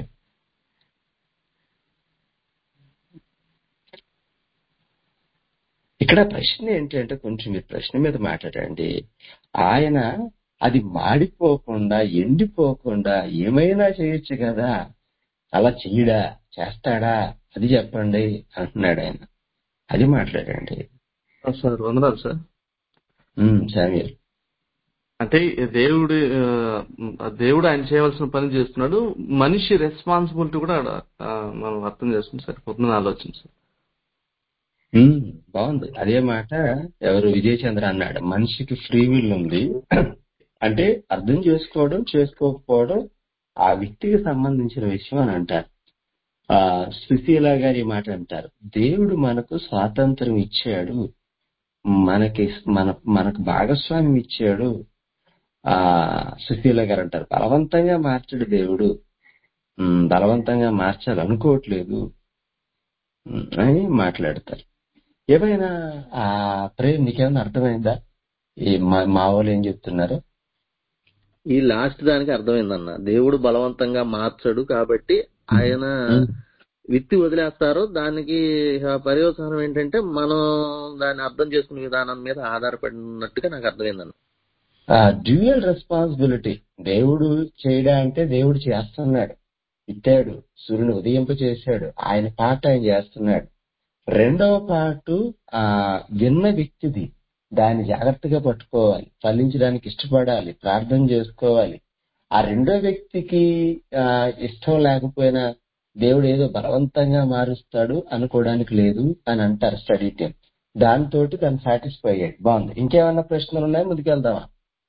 ఇక్కడ ప్రశ్న ఏంటంటే కొంచెం మీరు ప్రశ్న మీద మాట్లాడండి ఆయన అది మాడిపోకుండా ఎండిపోకుండా ఏమైనా చేయొచ్చు కదా అలా చెయ్యడా చేస్తాడా అది చెప్పండి అంటున్నాడు ఆయన అది మాట్లాడండి సార్ వందనాలు సార్ ఉమ్, శామ్యూల్ అంటే దేవుడి ఆ, దేవుడు ఆయన చేయవలసిన పని చేస్తున్నాడు మనిషి రెస్పాన్సిబిలిటీ కూడా ఆడ, ఆ, మనం అర్థం చేసుకుంటే సరిపోతుందని ఆలోచన సార్ ఉమ్, బాగుంది అదే మాట ఎవరు విజయ్ చంద్ర అన్నాడు మనిషికి ఫ్రీ విల్ ఉంది అంటే అర్థం చేసుకోవడం చేసుకోకపోవడం ఆ వ్యక్తికి సంబంధించిన విషయం అని అంటారు ఆ సుశీల గారు ఈ మాట అంటారు దేవుడు మనకు స్వాతంత్రం ఇచ్చాడు మనకి మన మనకు భాగస్వామ్యం ఇచ్చాడు ఆ సుశీల గారు అంటారు బలవంతంగా మార్చడు దేవుడు ఉమ్, బలవంతంగా మార్చాలనుకోవట్లేదు ఉమ్, అని మాట్లాడతారు ఏమైనా ఆ ప్రేమ్ నీకేమైనా అర్థమైందా ఈ మా మా వాళ్ళు ఏం చెప్తున్నారు ఈ లాస్ట్ దానికి అర్థమైందన్న దేవుడు బలవంతంగా మార్చడు కాబట్టి ఆయన ఉమ్, విత్తి వదిలేస్తారు దానికి ఆ పర్యవసానం ఏంటంటే మనం దాన్ని అర్థం చేసుకునే విధానం మీద ఆధారపడినట్టుగా నాకు అర్థమైందన్న డ్యూయల్ రెస్పాన్సిబిలిటీ దేవుడు చేయడా అంటే దేవుడు చేస్తున్నాడు ఇచ్చాడు సూర్యుని ఉదయింప చేశాడు ఆయన పాట ఆయన చేస్తున్నాడు రెండవ పాటు ఆ విన్న వ్యక్తిది దాన్ని జాగ్రత్తగా పట్టుకోవాలి ఫలించడానికి ఇష్టపడాలి ప్రార్థన చేసుకోవాలి ఆ రెండో వ్యక్తికి ఆ ఇష్టం లేకపోయినా దేవుడు ఏదో బలవంతంగా మారుస్తాడు అనుకోవడానికి లేదు అని అంటారు స్టడీ టీం దాంతో తను సాటిస్ఫై అయ్యాడు బాగుంది ఇంకేమన్నా ప్రశ్నలు ఉన్నాయి ముందుకెళ్దామా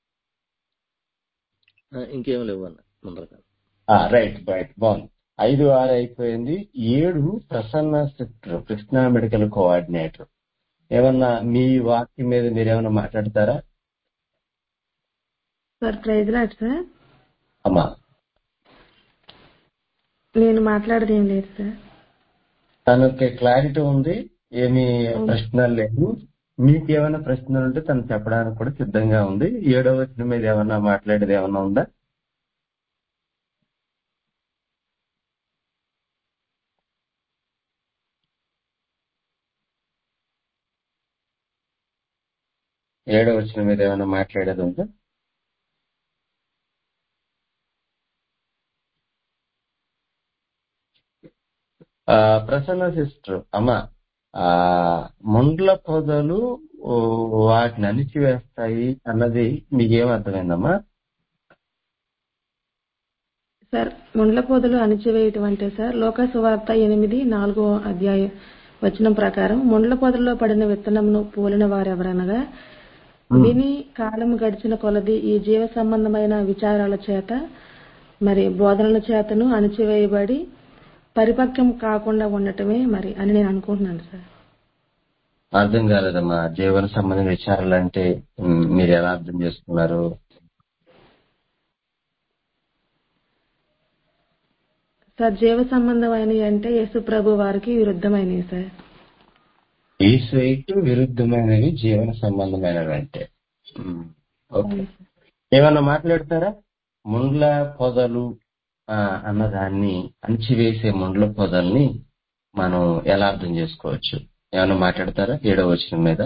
ఆ, ఇంకేం లేవు అన్న ముందర రైట్ రైట్ బాగుంది ఐదు ఆరు అయిపోయింది ఏడు Prasanna sister Krishna medical coordinator ఏమన్నా మీ వాక్యం మీద మీరు ఏమన్నా మాట్లాడతారా సార్ ప్రైజ్ లాడ్ సార్ అమ్మా నేను మాట్లాడేది ఏం లేదు సార్ తనకి క్లారిటీ ఉంది ఏమి ప్రశ్నలు లేవు మీకు ఏమైనా ప్రశ్నలు ఉంటే తను చెప్పడానికి కూడా సిద్ధంగా ఉంది ఏడవ వచ్చిన మీద ఏమన్నా మాట్లాడేది ఏమన్నా ఉందా ఏడవ వచ్చిన మీద ఏమైనా మాట్లాడేది ఉందా ఆ, ప్రసన్న సిస్టర్ అమ్మ ఆ ముండ్ల పొదలు ఓ, వాటిని అణిచివేస్తాయి అన్నది మీకేం అర్థమైందమ్మా సార్ ముండ్ల పొదలు అణిచివేయటం అంటే సార్ లోక సువార్త ఎనిమిది నాలుగో అధ్యాయం వచనం ప్రకారం ముండ్ల పొదల్లో పడిన విత్తనమును పోలిన వారెవరనగా విని కాలం గడిచిన కొలది ఈ జీవ సంబంధమైన విచారాల చేత మరి బోధనల చేతను అణిచివేయబడి పరిపక్వం కాకుండా ఉండటమే మరి అని నేను అనుకుంటున్నాను సార్ అర్థం కాలేదమ్మా జీవన సంబంధం విచారాలు అంటే ఉమ్, మీరు ఎలా అర్థం చేసుకున్నారు సార్ జీవ సంబంధమైనవి అంటే యేసు ప్రభు వారికి విరుద్ధమైనవి సార్ ఈశ్వైకి విరుద్ధమైనవి జీవన సంబంధమైనవి అంటే ఉమ్, ఓకే ఏమన్నా మాట్లాడతారా ముండ్ల పొదలు ఆ, అన్నదాన్ని అణిచివేసే ముండ్ల పొదల్ని మనం ఎలా అర్థం చేసుకోవచ్చు ఏమన్నా మాట్లాడతారా ఏడవ వచనం మీద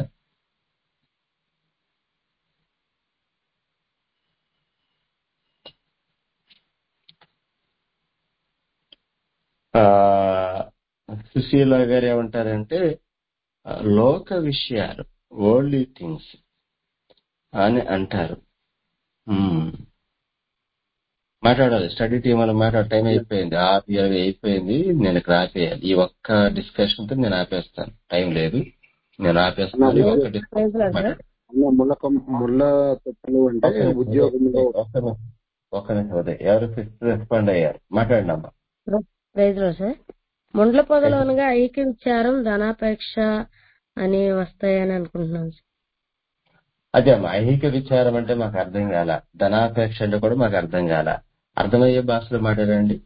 ఆ సుశీల గారు ఏమంటారంటే ఆ, లోక విషయాలు వరల్డ్ థింగ్స్ అని అంటారు ఉమ్. మాట్లాడాలి స్టడీ టీం అని మాట్లాడే టైం అయిపోయింది ఆరు ఇరవై అయిపోయింది నేను ఇక్కడ ఆపేయాలి ఈ ఒక్క డిస్కషన్ తో నేను ఆపేస్తాను టైం లేదు నేను అన్న ఆపేస్తున్నాను ఈ ఒక్క ప్రైజ్ డిస్కషన్ లార్డ్ సార్ మాట్లాడు అన్న ముళ్ళ కొమ్మ- ముళ్ళ తొక్కలు అంటే ఒక్క నిమిషం ఉదయ్ ఉద్యోగంలో ఉదయ్ ఒక్క నిమిషం ఒక్క నిమిషం ఉదయ్ ఎవరు ఫిఫ్త్ రెస్పాండ్ అయ్యారు మాట్లాడండి అమ్మా ప్రైజ్ లార్డ్ సార్ ముండ్ల పొదలు అనగా ఐక్య విచారం ధనాపేక్ష అని వస్తాయని అనుకుంటున్నాను సార్ అదే అమ్మా ఐహిక విచారం అంటే మాకు అర్థం కాల ధనాపేక్ష అంటే కూడా మాకు అర్థం కాల అర్థమయ్యే భాషలో మాట్లాడండి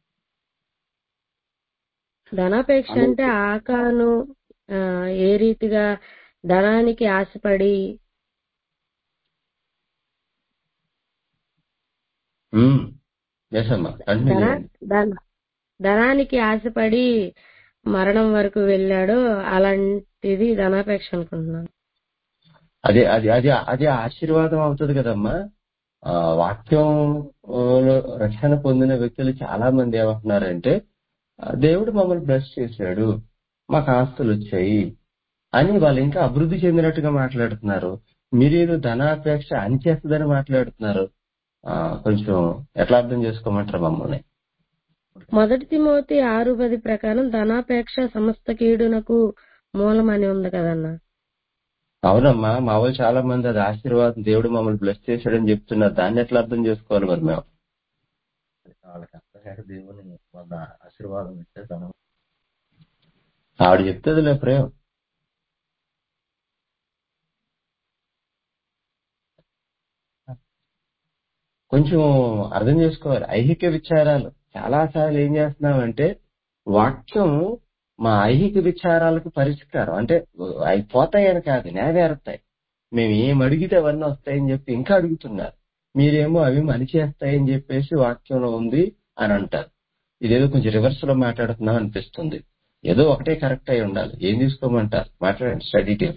ధనాపేక్ష అన్న అంటే ఆకాను ఆ, ఏ రీతిగా ధనానికి ఆశపడి ఎస్ అమ్మా కంటిన్యూ ధన చేయండి ధన- ధనానికి ఆశపడి మరణం వరకు వెళ్ళాడో అలాంటిది ధనాపేక్ష అనుకుంటున్నాను అదే అది అది అది ఆశీర్వాదం అవుతుంది కదమ్మా ఆ వాక్యం రక్షణ పొందిన వ్యక్తులు చాలా మంది ఏమంటున్నారంటే ఆ, దేవుడు మమ్మల్ని బ్లెస్ చేశాడు మాకు ఆస్తులు వచ్చాయి అని వాళ్ళు ఇంకా అభివృద్ధి చెందినట్టుగా మాట్లాడుతున్నారు మీరేదో ధనాపేక్ష అనిచేస్తుందని మాట్లాడుతున్నారు ఆ, కొంచెం ఎట్లా అర్థం చేసుకోమంటారు మమ్మల్ని మొదటి తిమోతి ఆరు పది ప్రకారం ధనాపేక్ష సమస్త కీడునకు మూలం అని ఉంది కదన్నా అవునమ్మా మా వాళ్ళు చాలా మంది అది ఆశీర్వాదం దేవుడు మమ్మల్ని బ్లెస్ చేశాడని చెప్తున్నారు దాన్ని ఎట్లా అర్థం చేసుకోవాలి మరి మేము వాళ్ళకి అర్థం దేవుని వాళ్ళ ఆశీర్వాదం ఇస్తే ధనం ఆవిడ చెప్తుందిలే ప్రేమ కొంచెం అర్థం చేసుకోవాలి ఐహిక విచారాలు చాలా సార్లు ఏం చేస్తున్నామంటే వాక్యం మా ఐహిక విచారాలకు పరిష్కారం అంటే అవి పోతాయని కాదు నెరవేరుతాయి మేము ఏం అడిగితే అవన్నీ వస్తాయని చెప్పి ఇంకా అడుగుతున్నారు మీరేమో అవి మనిచేస్తాయని చెప్పేసి వాక్యంలో ఉంది అని అంటారు ఇదేదో కొంచెం రివర్స్ లో మాట్లాడుతున్నాం అనిపిస్తుంది ఏదో ఒకటే కరెక్ట్ అయి ఉండాలి ఏం తీసుకోమంటారు మాట్లాడండి study team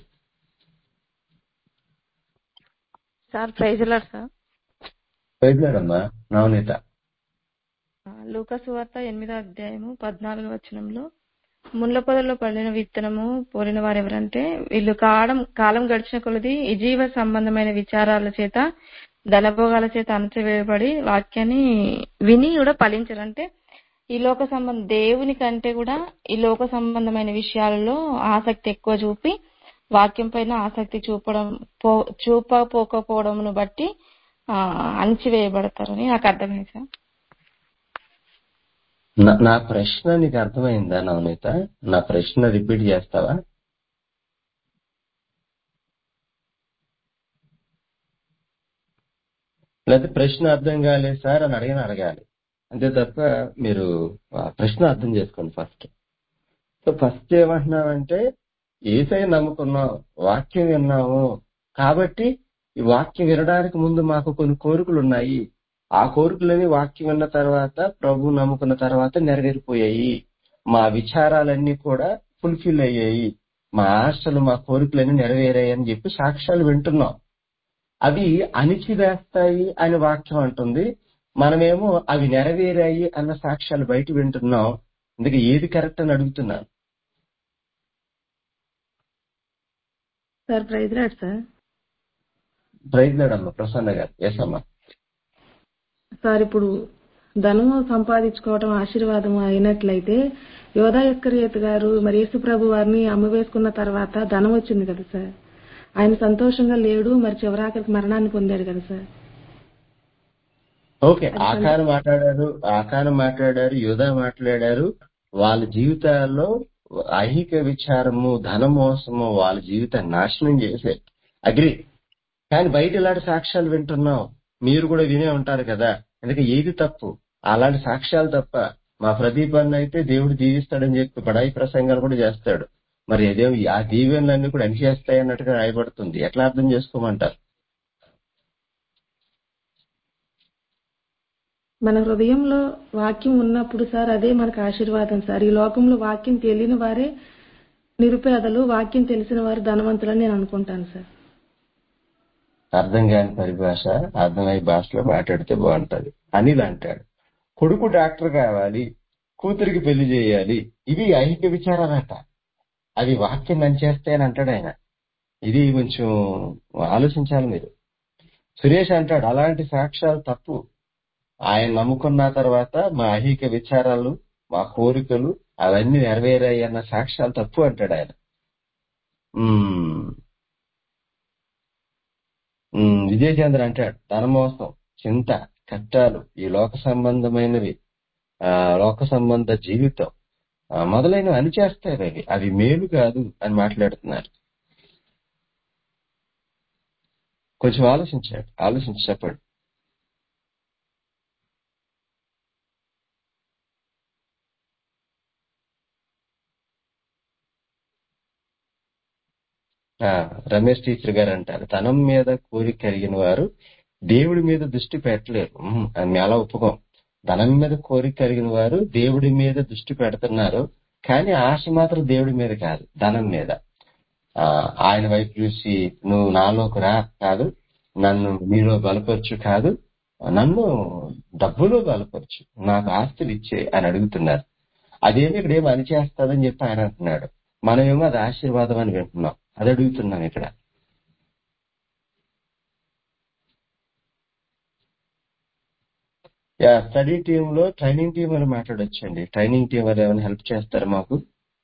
sir praise lord sir ప్రయత్నాడమ్మా నవనీత లూకసు వార్త ఎనిమిదో అధ్యాయము పద్నాలుగో వచనంలో ముళ్ళ పొదల్లో పడిన విత్తనము పోలిన వారు ఎవరంటే వీళ్ళు కాలం కాలం గడిచిన కొలది ఈ జీవ సంబంధమైన విచారాల చేత ధనభోగాల చేత అణచివేయబడి వాక్యాన్ని విని కూడా ఫలించారంటే ఈ లోక సంబంధం దేవుని కంటే కూడా ఈ లోక సంబంధమైన విషయాలలో ఆసక్తి ఎక్కువ చూపి వాక్యం పైన ఆసక్తి చూపడం పో చూపపోకపోవడంను బట్టి ఆ, అణచివేయబడతారని నాకు అర్థమైంది సార్ నా నా ప్రశ్న నీకు అర్థమైందా నవనీత నా ప్రశ్న రిపీట్ చేస్తావా లేకపోతే ప్రశ్న అర్థం కాలేదు సార్ అని అడిగిన అడగాలి అంతే తప్ప మీరు ఆ ప్రశ్న అర్థం చేసుకోండి ఫస్ట్ సో ఫస్ట్ ఏమంటున్నామంటే ఏసై నమ్ముకున్నాం వాక్యం విన్నాము కాబట్టి ఈ వాక్యం వినడానికి ముందు మాకు కొన్ని కోరికలు ఉన్నాయి ఆ కోరికలని వాక్యం విన్న తర్వాత ప్రభు నమ్ముకున్న తర్వాత నెరవేరిపోయాయి మా విచారాలన్నీ కూడా ఫుల్ఫిల్ అయ్యాయి మా ఆశలు మా కోరికలన్నీ నెరవేరాయి అని చెప్పి సాక్ష్యాలు వింటున్నాం అవి అణిచివేస్తాయి అని వాక్యం అంటుంది మనమేమో అవి నెరవేరాయి అన్న సాక్ష్యాలు బయట వింటున్నాం అందుకే ఏది కరెక్ట్ అని అడుగుతున్నాను సార్ ప్రైజ్ రాడు సార్ ప్రయత్నాడమ్మ ప్రసన్న గారు ఎస్ అమ్మా సార్ ఇప్పుడు ధనము సంపాదించుకోవటం ఆశీర్వాదం అయినట్లయితే యోధా యస్కరియత్ గారు మరి యేసు ప్రభు వారిని అమ్మవేసుకున్న తర్వాత ధనం వచ్చింది కదా సార్ ఆయన సంతోషంగా లేడు మరి చివరాఖరికి మరణాన్ని పొందాడు కదా సార్ ఓకే ఆకారం మాట్లాడారు ఆకారం మాట్లాడారు యోధా మాట్లాడారు వాళ్ళ జీవితాల్లో ఐహిక విచారము ధనమోసము వాళ్ళ జీవితాన్ని నాశనం చేసే అగ్రి కానీ బయట ఇలాంటి సాక్ష్యాలు వింటున్నాం మీరు కూడా వినే ఉంటారు కదా అందుకే ఏది తప్పు అలాంటి సాక్ష్యాలు తప్ప మా ప్రదీప్ అన్న అయితే దేవుడు దీవిస్తాడని చెప్పి బడాయి ప్రసంగాలు కూడా చేస్తాడు మరి అదే ఆ దీవెనలన్నీ కూడా అనిచేస్తాయి అన్నట్టుగా రాయబడుతుంది ఎట్లా అర్థం చేసుకోమంటారు మన హృదయంలో వాక్యం ఉన్నప్పుడు సార్ అదే మనకు ఆశీర్వాదం సార్ ఈ లోకంలో వాక్యం తెలియని వారే నిరుపేదలు వాక్యం తెలిసిన వారు ధనవంతులని నేను అనుకుంటాను సార్ అర్థం కాని పరిభాష అర్థమయ్యే భాషలో మాట్లాడితే బాగుంటది అనిల్ అంటాడు కొడుకు డాక్టర్ కావాలి కూతురికి పెళ్లి చేయాలి ఇవి ఐహిక విచారాలట అవి వాక్యం నంచేస్తాయని అంటాడు ఆయన ఇది కొంచెం ఆలోచించాలి మీరు సురేష్ అంటాడు అలాంటి సాక్ష్యాలు తప్పు ఆయన నమ్ముకున్న తర్వాత మా ఐహిక విచారాలు మా కోరికలు అవన్నీ నెరవేరాయి అన్న సాక్ష్యాలు తప్పు అంటాడు ఆయన ఉమ్, ఉమ్, విజయచంద్ర అంటాడు ధనమోసం చింత కష్టాలు ఈ లోక సంబంధమైనవి ఆ లోక సంబంధ జీవితం ఆ, మొదలైనవి అని చేస్తాయి అవి అవి మేలు కాదు అని మాట్లాడుతున్నారు కొంచెం ఆలోచించాడు ఆలోచించి చెప్పండి ఆ, రమేష్ టీచర్ గారు అంటారు ధనం మీద కోరిక కలిగిన వారు దేవుడి మీద దృష్టి పెట్టలేరు ఉమ్, అది మేము అలా ఒప్పుకోం ధనం మీద కోరిక కలిగిన వారు దేవుడి మీద దృష్టి పెడుతున్నారు కానీ ఆశ మాత్రం దేవుడి మీద కాదు ధనం మీద ఆ, ఆయన వైపు చూసి నువ్వు నాలోకి రా కాదు నన్ను నీలో బలపరచు కాదు నన్ను డబ్బులో బలపరచు నాకు ఆస్తులు ఇచ్చే అని అడుగుతున్నారు అదేమి ఇక్కడ ఏమి అని చేస్తాదని చెప్పి ఆయన అంటున్నాడు మనమేమో అది ఆశీర్వాదం అని వింటున్నాం అది అడుగుతున్నాం ఇక్కడ యా స్టడీ టీమ్ లో ట్రైనింగ్ టీం అని మాట్లాడొచ్చండి ట్రైనింగ్ టీం అని ఏమైనా హెల్ప్ చేస్తారు మాకు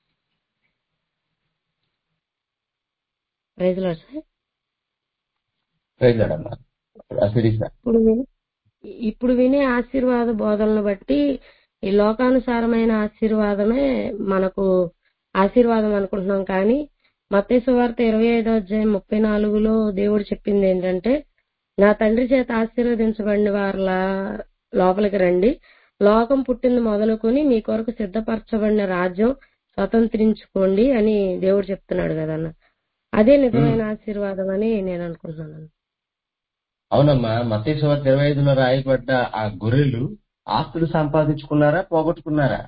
ప్రైజ్ లార్డ్ సార్ రైతులమ్మా శిరీష ఇప్పుడు విని- ఇప్పుడు వినే ఆశీర్వాద బోధనలు బట్టి ఈ లోకానుసారమైన ఆశీర్వాదమే మనకు ఆశీర్వాదం అనుకుంటున్నాం కానీ మత్తయి వార్త ఇరవై ఐదో అధ్యాయం ముప్పై నాలుగులో దేవుడు చెప్పింది ఏంటంటే నా తండ్రి చేత ఆశీర్వదించబడిన వారిల లోపలికి రండి లోకం పుట్టింది మొదలుకొని మీ కొరకు సిద్ధపరచబడిన రాజ్యం స్వతంత్రించుకోండి అని దేవుడు చెప్తున్నాడు కదన్న అదే నిజమైన ఆశీర్వాదం అని నేను అనుకుంటున్నాను అవునమ్మా మతేశ్వర ఇరవై ఐదులో రాయబడ్డ ఆ గొర్రెలు ఆస్తులు సంపాదించుకున్నారా పోగొట్టుకున్నారా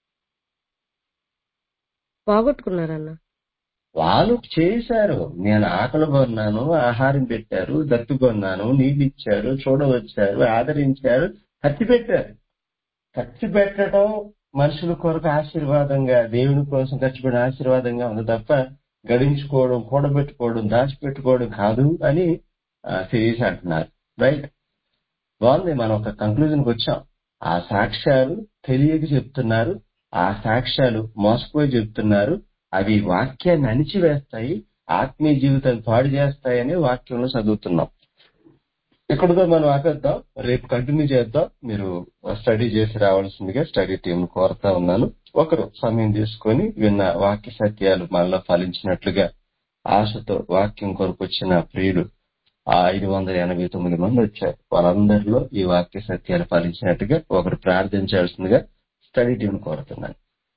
పోగొట్టుకున్నారన్న వాళ్ళు చేశారు నేను ఆకలి కొన్నాను ఆహారం పెట్టారు దత్తు కొన్నాను నీళ్ళు ఇచ్చారు చూడవచ్చారు ఆదరించారు ఖర్చు పెట్టారు ఖర్చు పెట్టడం మనుషుల కొరకు ఆశీర్వాదంగా దేవుని కోసం ఖర్చు పెట్టిన ఆశీర్వాదంగా ఉంది తప్ప గడించుకోవడం కూడబెట్టుకోవడం దాచిపెట్టుకోవడం కాదు అని సిరీస్ అంటున్నారు రైట్ బాగుంది మనం ఒక కంక్లూజన్కి వచ్చాం ఆ సాక్ష్యాలు తెలియక చెప్తున్నారు ఆ సాక్ష్యాలు మోసపోయి చెప్తున్నారు అవి వాక్యాన్ని అణిచివేస్తాయి ఆత్మీయ జీవితాన్ని పాడు చేస్తాయని వాక్యంలో చదువుతున్నాం ఇక్కడతో మనం ఆపేద్దాం రేపు కంటిన్యూ చేద్దాం మీరు స్టడీ చేసి రావాల్సిందిగా స్టడీ టీం కోరుతా ఉన్నాను ఒకరు సమయం తీసుకొని విన్న వాక్య సత్యాలు మనలో ఫలించినట్లుగా ఆశతో వాక్యం కొరకు వచ్చిన ప్రియులు ఆ ఐదు వందల ఎనభై తొమ్మిది మంది వచ్చారు వారందరిలో ఈ వాక్య సత్యాలు ఫలించినట్టుగా ఒకరు ప్రార్థించాల్సిందిగా స్టడీ టీం కోరుతున్నాను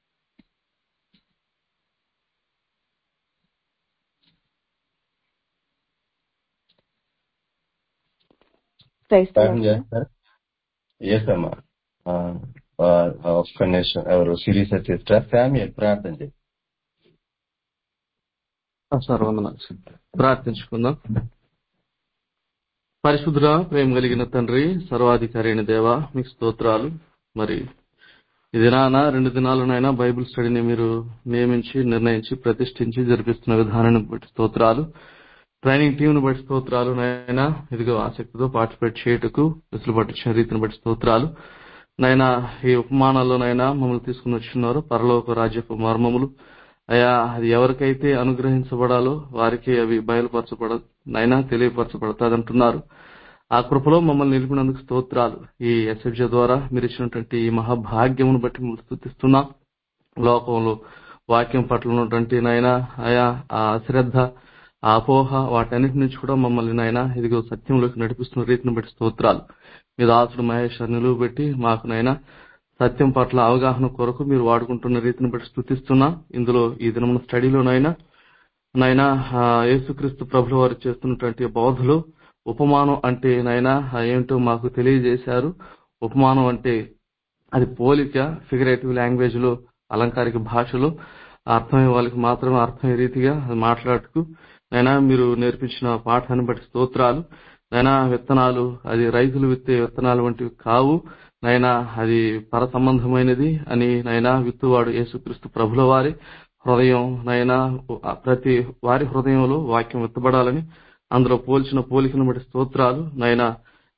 ప్రార్థన చేస్తారు ఎస్ అమ్మా ఆ, ఆ, ఆ, ఒక్క నిమిషం ఎవరు సిరీస్ సిస్టర్ ఫ్యామిలీ ప్రార్థన చేయండి సార్ వందనాలు ప్రార్థించుకుందాం పరిశుద్ధుల ప్రేమ కలిగిన తండ్రి సర్వాధికారి అయిన దేవ మీకు స్తోత్రాలు మరి ఈ దినాన రెండు దినాలనైనా బైబిల్ స్టడీని మీరు నియమించి నిర్ణయించి ప్రతిష్ఠించి జరిపిస్తున్న విధానాన్ని బట్టి స్తోత్రాలు ట్రైనింగ్ టీంను బట్టి స్తోత్రాలు నైనా ఇదిగో ఆసక్తితో పార్టిసిపేట్ చేయుటకు వెసులుబాటు ఇచ్చిన రీతిని బట్టి స్తోత్రాలు నైనా ఈ ఉపమానాల్లోనైనా మమ్మల్ని తీసుకుని వచ్చినారు పరలోక రాజ్యపు మర్మములు అయా అది ఎవరికైతే అనుగ్రహించబడాలో వారికి అవి బయలుపరచబడ నైనా తెలియపరచబడతాదంటున్నారు ఆ కృపలో మమ్మల్ని నిలిపినందుకు స్తోత్రాలు ఈ ఎస్ఎఫ్జే ద్వారా మీరు ఇచ్చినటువంటి ఈ మహాభాగ్యమును బట్టి మిమ్మల్ని స్తుతిస్తున్నాం లోకంలో వాక్యం పట్ల ఉన్నటువంటి నాయన ఆయా ఆ అశ్రద్ధ ఆ అపోహ వాటన్నిటి నుంచి కూడా మమ్మల్ని నాయన ఇదిగో సత్యంలోకి నడిపిస్తున్న రీతిని బట్టి స్తోత్రాలు మీ దాసుడు మహేష్ నిలువ పెట్టి మాకు నైనా సత్యం పట్ల అవగాహన కొరకు మీరు వాడుకుంటున్న రీతిని బట్టి స్థుతిస్తున్నాం ఇందులో ఈ దినమున స్టడీలోనైనా నైనా ఆ, యేసుక్రీస్తు ప్రభుల వారు చేస్తున్నటువంటి బోధలు ఉపమానం అంటే నైనా ఆ ఏంటో మాకు తెలియజేశారు ఉపమానం అంటే అది పోలిక ఫిగరేటివ్ లాంగ్వేజ్ లో అలంకారిక భాషలో అర్థమయ్యే వాళ్ళకి మాత్రమే అర్థమయ్యే రీతిగా అది మాట్లాడుతూ నైనా మీరు నేర్పించిన పాఠాన్ని బట్టి స్తోత్రాలు నైనా విత్తనాలు అది రైతులు విత్తే విత్తనాలు వంటివి కావు నైనా అది పర సంబంధమైనది అని నైనా విత్తువాడు యేసుక్రీస్తు ప్రభుల వారి హృదయం నైనా ప్రతి వారి హృదయంలో వాక్యం విత్తబడాలని అందులో పోల్చిన పోలికను బట్టి స్తోత్రాలు నైనా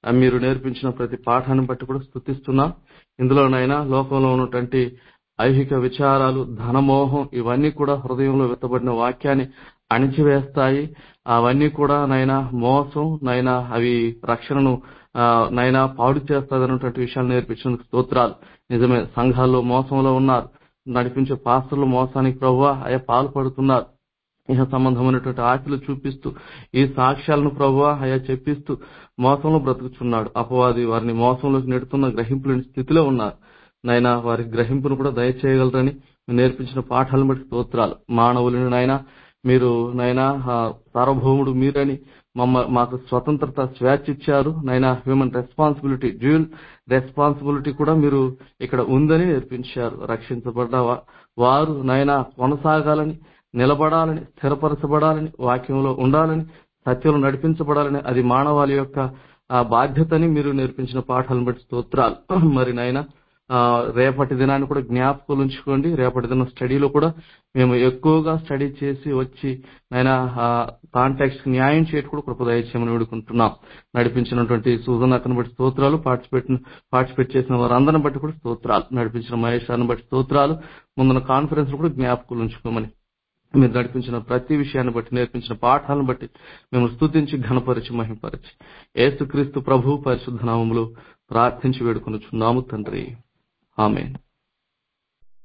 ఆ, మీరు నేర్పించిన ప్రతి పాఠాన్ని బట్టి కూడా స్థుతిస్తున్నాం ఇందులోనైనా లోకంలో ఉన్నటువంటి ఐహిక విచారాలు ధనమోహం ఇవన్నీ కూడా హృదయంలో వెత్తబడిన వాక్యాన్ని అణిచివేస్తాయి అవన్నీ కూడా నైనా మోసం నైనా అవి రక్షణను ఆ, నైనా పాడు చేస్తుంది అన్నటువంటి విషయాలు నేర్పించినందుకు స్తోత్రాలు నిజమే సంఘాల్లో మోసంలో ఉన్నారు నడిపించే పాస్టర్లు మోసానికి ప్రభు అయ్యా పాల్పడుతున్నారు ఇహ సంబంధమైనటువంటి ఆశలు చూపిస్తూ ఈ సాక్ష్యాలను ప్రభు అయా చెప్పిస్తూ మోసంలో బ్రతుకుచున్నాడు అపవాది వారిని మోసంలోకి నెడుతున్న గ్రహింపు లేని స్థితిలో ఉన్నారు నైనా వారి గ్రహింపును కూడా దయచేయగలరని మీరు నేర్పించిన పాఠాలను బట్టి స్తోత్రాలు మానవులని నైనా మీరు నైనా ఆ, సార్వభౌముడు మీరని మమ్మ మాకు స్వతంత్రత స్వేచ్ఛ ఇచ్చారు నైనా హ్యూమన్ రెస్పాన్సిబిలిటీ డ్యూల్ రెస్పాన్సిబిలిటీ కూడా మీరు ఇక్కడ ఉందని నేర్పించారు రక్షించబడ్డ వా- వారు నైనా కొనసాగాలని నిలబడాలని స్థిరపరచబడాలని వాక్యంలో ఉండాలని సత్యంలో నడిపించబడాలని అది మానవాళి యొక్క ఆ బాధ్యతని మీరు నేర్పించిన పాఠాలను బట్టి స్తోత్రాలు మరి నాయన ఆ, రేపటి దినాన్ని కూడా జ్ఞాపకాలు ఉంచుకోండి రేపటి దిన స్టడీలో కూడా మేము ఎక్కువగా స్టడీ చేసి వచ్చి నాయన కాంటాక్ట్స్ న్యాయం చేయడం కూడా కృప దయచేయమని వేడుకుంటున్నాం నడిపించినటువంటి సూజన్ అక్కను బట్టి స్తోత్రాలు పార్టిసిపేట్ పార్టిసిపేట్ చేసిన వారందరిని బట్టి కూడా స్తోత్రాలు నడిపించిన మహేష్ గారిని బట్టి స్తోత్రాలు ముందున్న కాన్ఫరెన్స్ కూడా జ్ఞాపకాలు ఉంచుకోమని మీరు నడిపించిన ప్రతి విషయాన్ని బట్టి నేర్పించిన పాఠాలను బట్టి మేము స్తుతించి ఘనపరిచి మహింపరిచి ఏసుక్రీస్తు ప్రభు పరిశుద్ధ నామములో ప్రార్థించి వేడుకొనుచున్నాము తండ్రి ఆమె